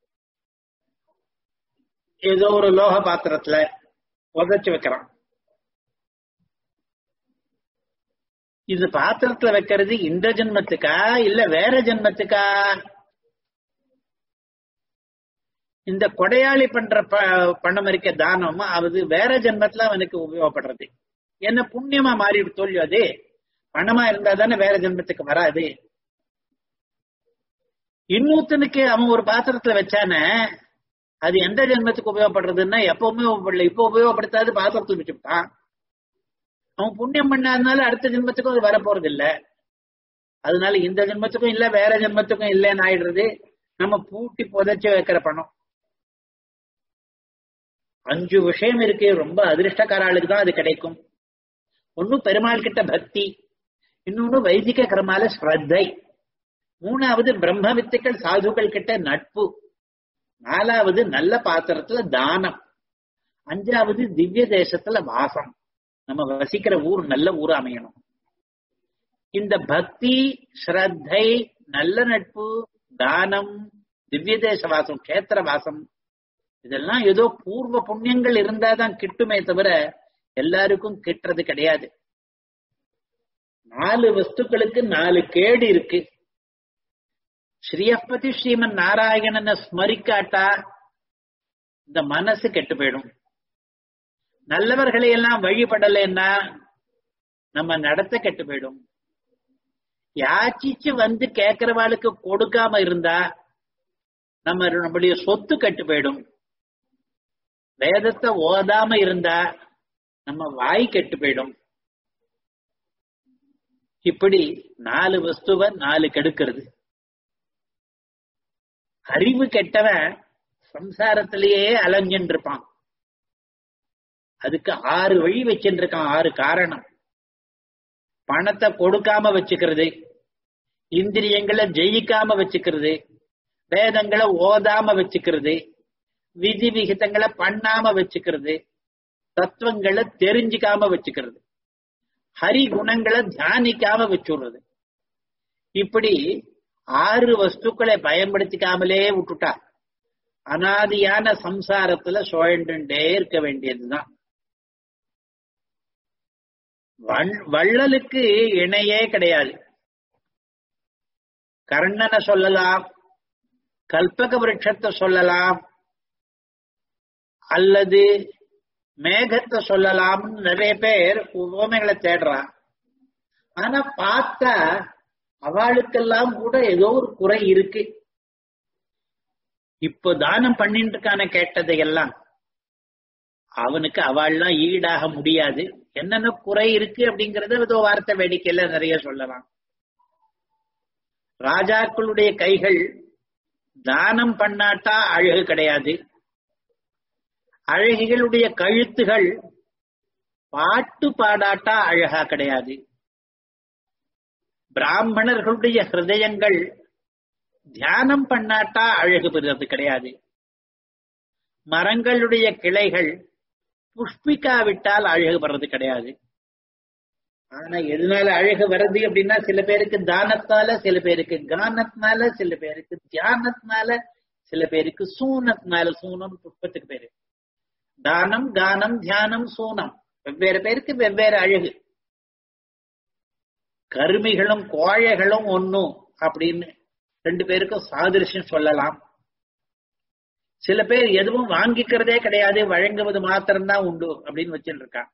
ஏதோ ஒரு லோக பாத்திரத்துல உதச்சு வைக்கிறான் இந்த பாத்திரத்துல வைக்கிறது இந்த ஜென்மத்துக்கா இல்ல வேற ஜென்மத்துக்கா இந்த கொடையாளி பண்ற பணம் இருக்க தானம் அது வேற ஜென்மத்துல அவனுக்கு உபயோகப்படுறது என்ன புண்ணியமா மாறி தோல்வி அது பணமா இருந்தா தானே வேற ஜென்மத்துக்கு வராது இன்னொருத்தனுக்கு அவன் ஒரு பாத்திரத்துல வச்சானே அது எந்த ஜென்மத்துக்கு உபயோகப்படுறதுன்னா எப்பவுமே உபயோகப்படல இப்ப உபயோகப்படுத்தாது பாத்திரத்துல வச்சுட்டான் அவன் புண்ணியம் பண்ணாதனால அடுத்த ஜென்மத்துக்கும் அது வரப்போறது இல்ல அதனால இந்த ஜென்மத்துக்கும் இல்ல வேற ஜென்மத்துக்கும் இல்லைன்னு ஆயிடுறது நம்ம பூட்டி புதைச்சு வைக்கிற பணம் அஞ்சு விஷயம் இருக்கு ரொம்ப அதிர்ஷ்டக்காராளுக்கு தான் அது கிடைக்கும் ஒன்னு பெருமாள் கிட்ட பக்தி இன்னொன்னு வைதிக கர்மால ஸ்ரத்தை மூணாவது பிரம்ம வித்துக்கள் சாதுக்கள் கிட்ட நட்பு நாலாவது நல்ல பாத்திரத்துல தானம் அஞ்சாவது திவ்ய தேசத்துல வாசம் நம்ம வசிக்கிற ஊர் நல்ல ஊர் அமையணும் இந்த பக்தி ஸ்ரத்தை நல்ல நட்பு தானம் திவ்ய தேச வாசம் கஷேத்திர வாசம் இதெல்லாம் ஏதோ பூர்வ புண்ணியங்கள் இருந்தாதான் கிட்டுமே தவிர எல்லாருக்கும் கிட்டுறது கிடையாது நாலு வஸ்துக்களுக்கு நாலு கேடு இருக்கு ஸ்ரீயப்பதி ஸ்ரீமன் நாராயணனை ஸ்மரிக்காட்டா இந்த மனசு கெட்டு போயிடும் நல்லவர்களை எல்லாம் வழிபடலைன்னா நம்ம நடத்த கெட்டு போயிடும் யாச்சிச்சு வந்து கேட்கிறவாளுக்கு கொடுக்காம இருந்தா நம்ம நம்முடைய சொத்து கெட்டு போயிடும் வேதத்தை ஓதாம இருந்தா நம்ம வாய் கெட்டு போயிடும் இப்படி நாலு வஸ்துவ நாலு கெடுக்கிறது அறிவு கெட்டவன் சம்சாரத்திலேயே அலைஞ்சுட்டு இருப்பான் அதுக்கு ஆறு வழி வச்சுட்டு இருக்கான் ஆறு காரணம் பணத்தை கொடுக்காம வச்சுக்கிறது இந்திரியங்களை ஜெயிக்காம வச்சுக்கிறது வேதங்களை ஓதாம வச்சுக்கிறது விதி விகிதங்களை பண்ணாம வச்சுக்கிறது தத்துவங்களை தெரிஞ்சுக்காம வச்சுக்கிறது ஹரி குணங்களை தியானிக்காம வச்சுடுறது இப்படி ஆறு வஸ்துக்களை பயன்படுத்திக்காமலே விட்டுட்டா அனாதியான சம்சாரத்துல சுழண்டுண்டே இருக்க வேண்டியதுதான் வள்ளலுக்கு இணையே கிடையாது கர்ணனை சொல்லலாம் கல்பக விருட்சத்தை சொல்லலாம் அல்லது மேகத்தை சொல்லலாம் நிறைய பேர் உபமைகளை தேடுறா ஆனா பார்த்தா அவளுக்கெல்லாம் கூட ஏதோ ஒரு குறை இருக்கு இப்போ தானம் பண்ணிட்டு இருக்கான கேட்டதையெல்லாம் அவனுக்கு அவள்லாம் ஈடாக முடியாது என்னென்ன குறை இருக்கு அப்படிங்கறத ஏதோ வார்த்தை வேடிக்கையில நிறைய சொல்லலாம் ராஜாக்களுடைய கைகள் தானம் பண்ணாட்டா அழகு கிடையாது அழகிகளுடைய கழுத்துகள் பாட்டு பாடாட்டா அழகா கிடையாது பிராமணர்களுடைய ஹிருதயங்கள் தியானம் பண்ணாட்டா அழகு பெறுறது கிடையாது மரங்களுடைய கிளைகள் புஷ்பிக்காவிட்டால் அழகு வர்றது கிடையாது ஆனா எதனால அழகு வருது அப்படின்னா சில பேருக்கு தானத்தால சில பேருக்கு கானத்தினால சில பேருக்கு தியானத்தினால சில பேருக்கு சூனத்தினால சூனம் புஷ்பத்துக்கு பேரு தானம் கானம் தியானம் சூனம் வெவ்வேறு பேருக்கு வெவ்வேறு அழகு கருமிகளும் கோழைகளும் ஒன்னும் அப்படின்னு ரெண்டு பேருக்கும் சாதிருஷ்யம் சொல்லலாம் சில பேர் எதுவும் வாங்கிக்கிறதே கிடையாது வழங்குவது மாத்திரம்தான் உண்டு அப்படின்னு வச்சுட்டு இருக்கான்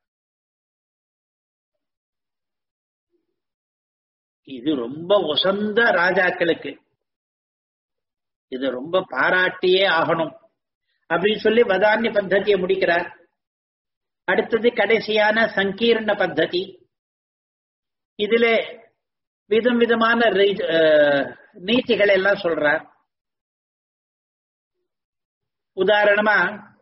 இது ரொம்ப உசந்த ராஜாக்களுக்கு இது ரொம்ப பாராட்டியே ஆகணும் அப்படின்னு சொல்லி வதான்ய பத்ததியை முடிக்கிறார் அடுத்தது கடைசியான சங்கீர்ண பத்ததி இதுல விதம் விதமான நீதிகள் எல்லாம் சொல்றார் உதாரணமா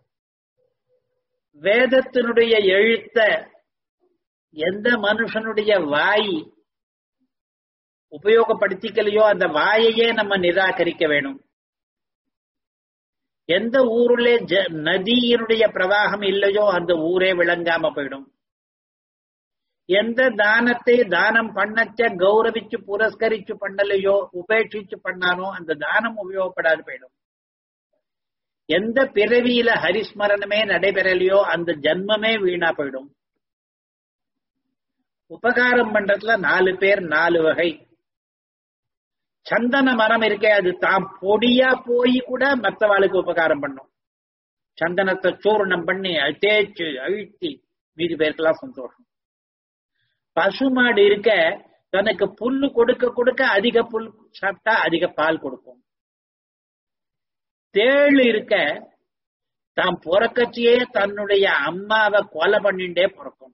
வேதத்தினுடைய எழுத்த எந்த மனுஷனுடைய வாய் உபயோகப்படுத்திக்கலையோ அந்த வாயையே நம்ம நிராகரிக்க வேணும் எந்த ஊருல நதியினுடைய பிரவாகம் இல்லையோ அந்த ஊரே விளங்காம போயிடும் எந்த தானத்தை தானம் பண்ணச்ச கௌரவிச்சு புரஸ்கரிச்சு பண்ணலையோ உபேட்சிச்சு பண்ணானோ அந்த தானம் உபயோகப்படாது போயிடும் எந்த பிறவியில ஹரிஸ்மரணமே நடைபெறலையோ அந்த ஜன்மமே வீணா போயிடும் உபகாரம் பண்றதுல நாலு பேர் நாலு வகை சந்தன மரம் இருக்கே அது தான் பொடியா போய் கூட மற்றவாளுக்கு உபகாரம் பண்ணும் சந்தனத்தை சூர்ணம் பண்ணி தேய்ச்சு அழுத்தி மீதி பேருக்கெல்லாம் சந்தோஷம் பசுமாடு இருக்க தனக்கு புல்லு கொடுக்க கொடுக்க அதிக புல் சாப்பிட்டா அதிக பால் கொடுக்கும் தேள் இருக்க தான் பிறக்கச்சியே தன்னுடைய அம்மாவை கொலை பண்ணிட்டே பிறக்கும்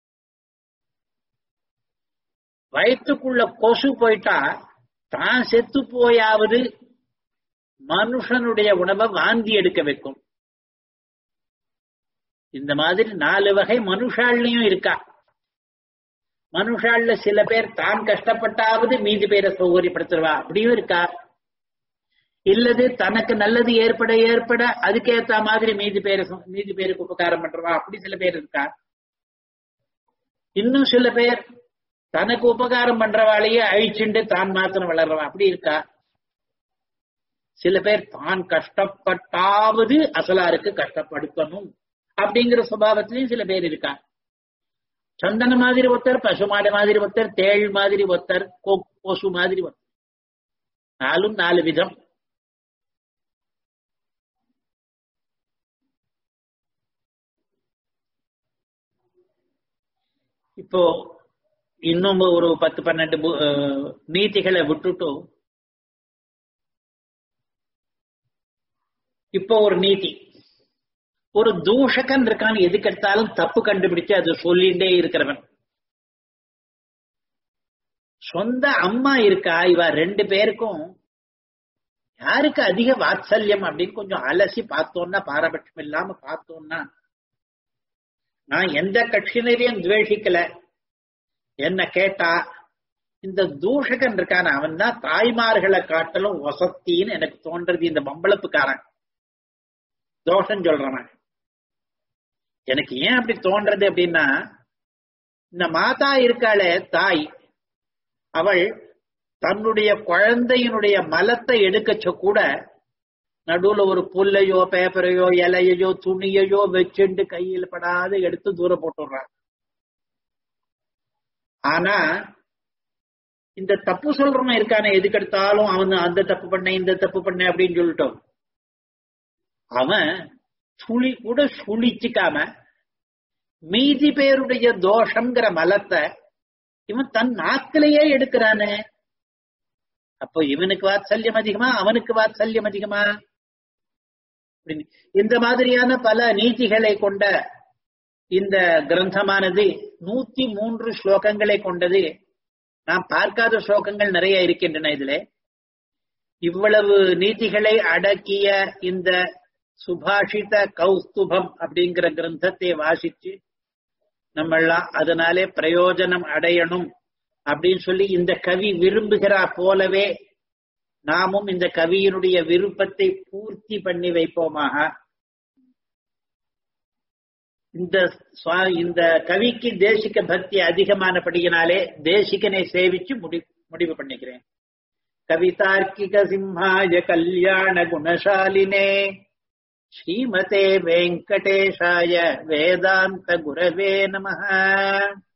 வயிற்றுக்குள்ள கொசு போயிட்டா தான் செத்து போயாவது மனுஷனுடைய உணவை வாந்தி எடுக்க வைக்கும் இந்த மாதிரி நாலு வகை மனுஷாள்லயும் இருக்கா மனுஷாள்ல சில பேர் தான் கஷ்டப்பட்டாவது மீதி பேரை சௌகரியப்படுத்துவா அப்படியும் இருக்கா இல்லது தனக்கு நல்லது ஏற்பட ஏற்பட அதுக்கேத்த மாதிரி மீதி பேரு மீதி பேருக்கு உபகாரம் பண்றவா அப்படி சில பேர் இருக்கா இன்னும் சில பேர் தனக்கு உபகாரம் பண்றவாளையே அழிச்சுண்டு தான் மாத்திரம் வளர்றவா அப்படி இருக்கா சில பேர் தான் கஷ்டப்பட்டாவது அசலாருக்கு கஷ்டப்படுத்தணும் அப்படிங்கிற சுபாவத்திலையும் சில பேர் இருக்கா சந்தன மாதிரி ஒருத்தர் பசுமாடு மாதிரி ஒருத்தர் தேள் மாதிரி ஒருத்தர் கொசு மாதிரி ஒருத்தர் நாலும் நாலு விதம் இப்போ இன்னும் ஒரு பத்து பன்னெண்டு நீதிகளை விட்டுட்டு இப்போ ஒரு நீதி ஒரு தூஷகன் இருக்கான்னு எதுக்கு எடுத்தாலும் தப்பு கண்டுபிடிச்சு அது சொல்லிண்டே இருக்கிறவன் சொந்த அம்மா இருக்கா இவ ரெண்டு பேருக்கும் யாருக்கு அதிக வாத்சல்யம் அப்படின்னு கொஞ்சம் அலசி பார்த்தோம்னா பாரபட்சம் இல்லாம பார்த்தோம்னா நான் எந்த கட்சியினரையும் துவேஷிக்கல என்ன கேட்டா இந்த தூஷகன் இருக்கான அவன் தான் தாய்மார்களை காட்டலும் வசத்தின்னு எனக்கு தோன்றது இந்த பம்பளப்புக்காரன் தோஷம் சொல்றவன் எனக்கு ஏன் அப்படி தோன்றது அப்படின்னா இந்த மாதா இருக்காளே தாய் அவள் தன்னுடைய குழந்தையினுடைய மலத்தை எடுக்கச்ச கூட நடுவுல ஒரு புல்லையோ பேப்பரையோ இலையையோ துணியையோ வச்சுண்டு கையில் படாத எடுத்து தூரம் போட்டுடுறான் ஆனா இந்த தப்பு சொல்றவன் இருக்கானே எதுக்கு எடுத்தாலும் அவன் அந்த தப்பு பண்ண இந்த தப்பு பண்ண அப்படின்னு சொல்லிட்டோம் அவன் சுழி கூட சுழிச்சுக்காம மீதி பேருடைய தோஷங்கிற மலத்தை இவன் தன் நாக்கிலேயே எடுக்கிறானே அப்போ இவனுக்கு வாத்சல்யம் அதிகமா அவனுக்கு வாத்சல்யம் அதிகமா இந்த மாதிரியான பல நீதிகளை கொண்ட இந்த கிரந்தமானது நூத்தி மூன்று ஸ்லோகங்களை கொண்டது நாம் பார்க்காத ஸ்லோகங்கள் நிறைய இருக்கின்றன இதுல இவ்வளவு நீதிகளை அடக்கிய இந்த சுபாஷித கௌஸ்துபம் அப்படிங்கிற கிரந்தத்தை வாசிச்சு நம்மெல்லாம் அதனாலே பிரயோஜனம் அடையணும் அப்படின்னு சொல்லி இந்த கவி விரும்புகிறா போலவே நாமும் இந்த கவியினுடைய விருப்பத்தை பூர்த்தி பண்ணி வைப்போமாக இந்த இந்த கவிக்கு தேசிக பக்தி அதிகமானபடியினாலே தேசிகனை சேவிச்சு முடி முடிவு பண்ணிக்கிறேன் கவிதார்க்கிக சிம்ஹாய கல்யாண குணசாலினே ஸ்ரீமதே வெங்கடேஷாய வேதாந்த குரவே நம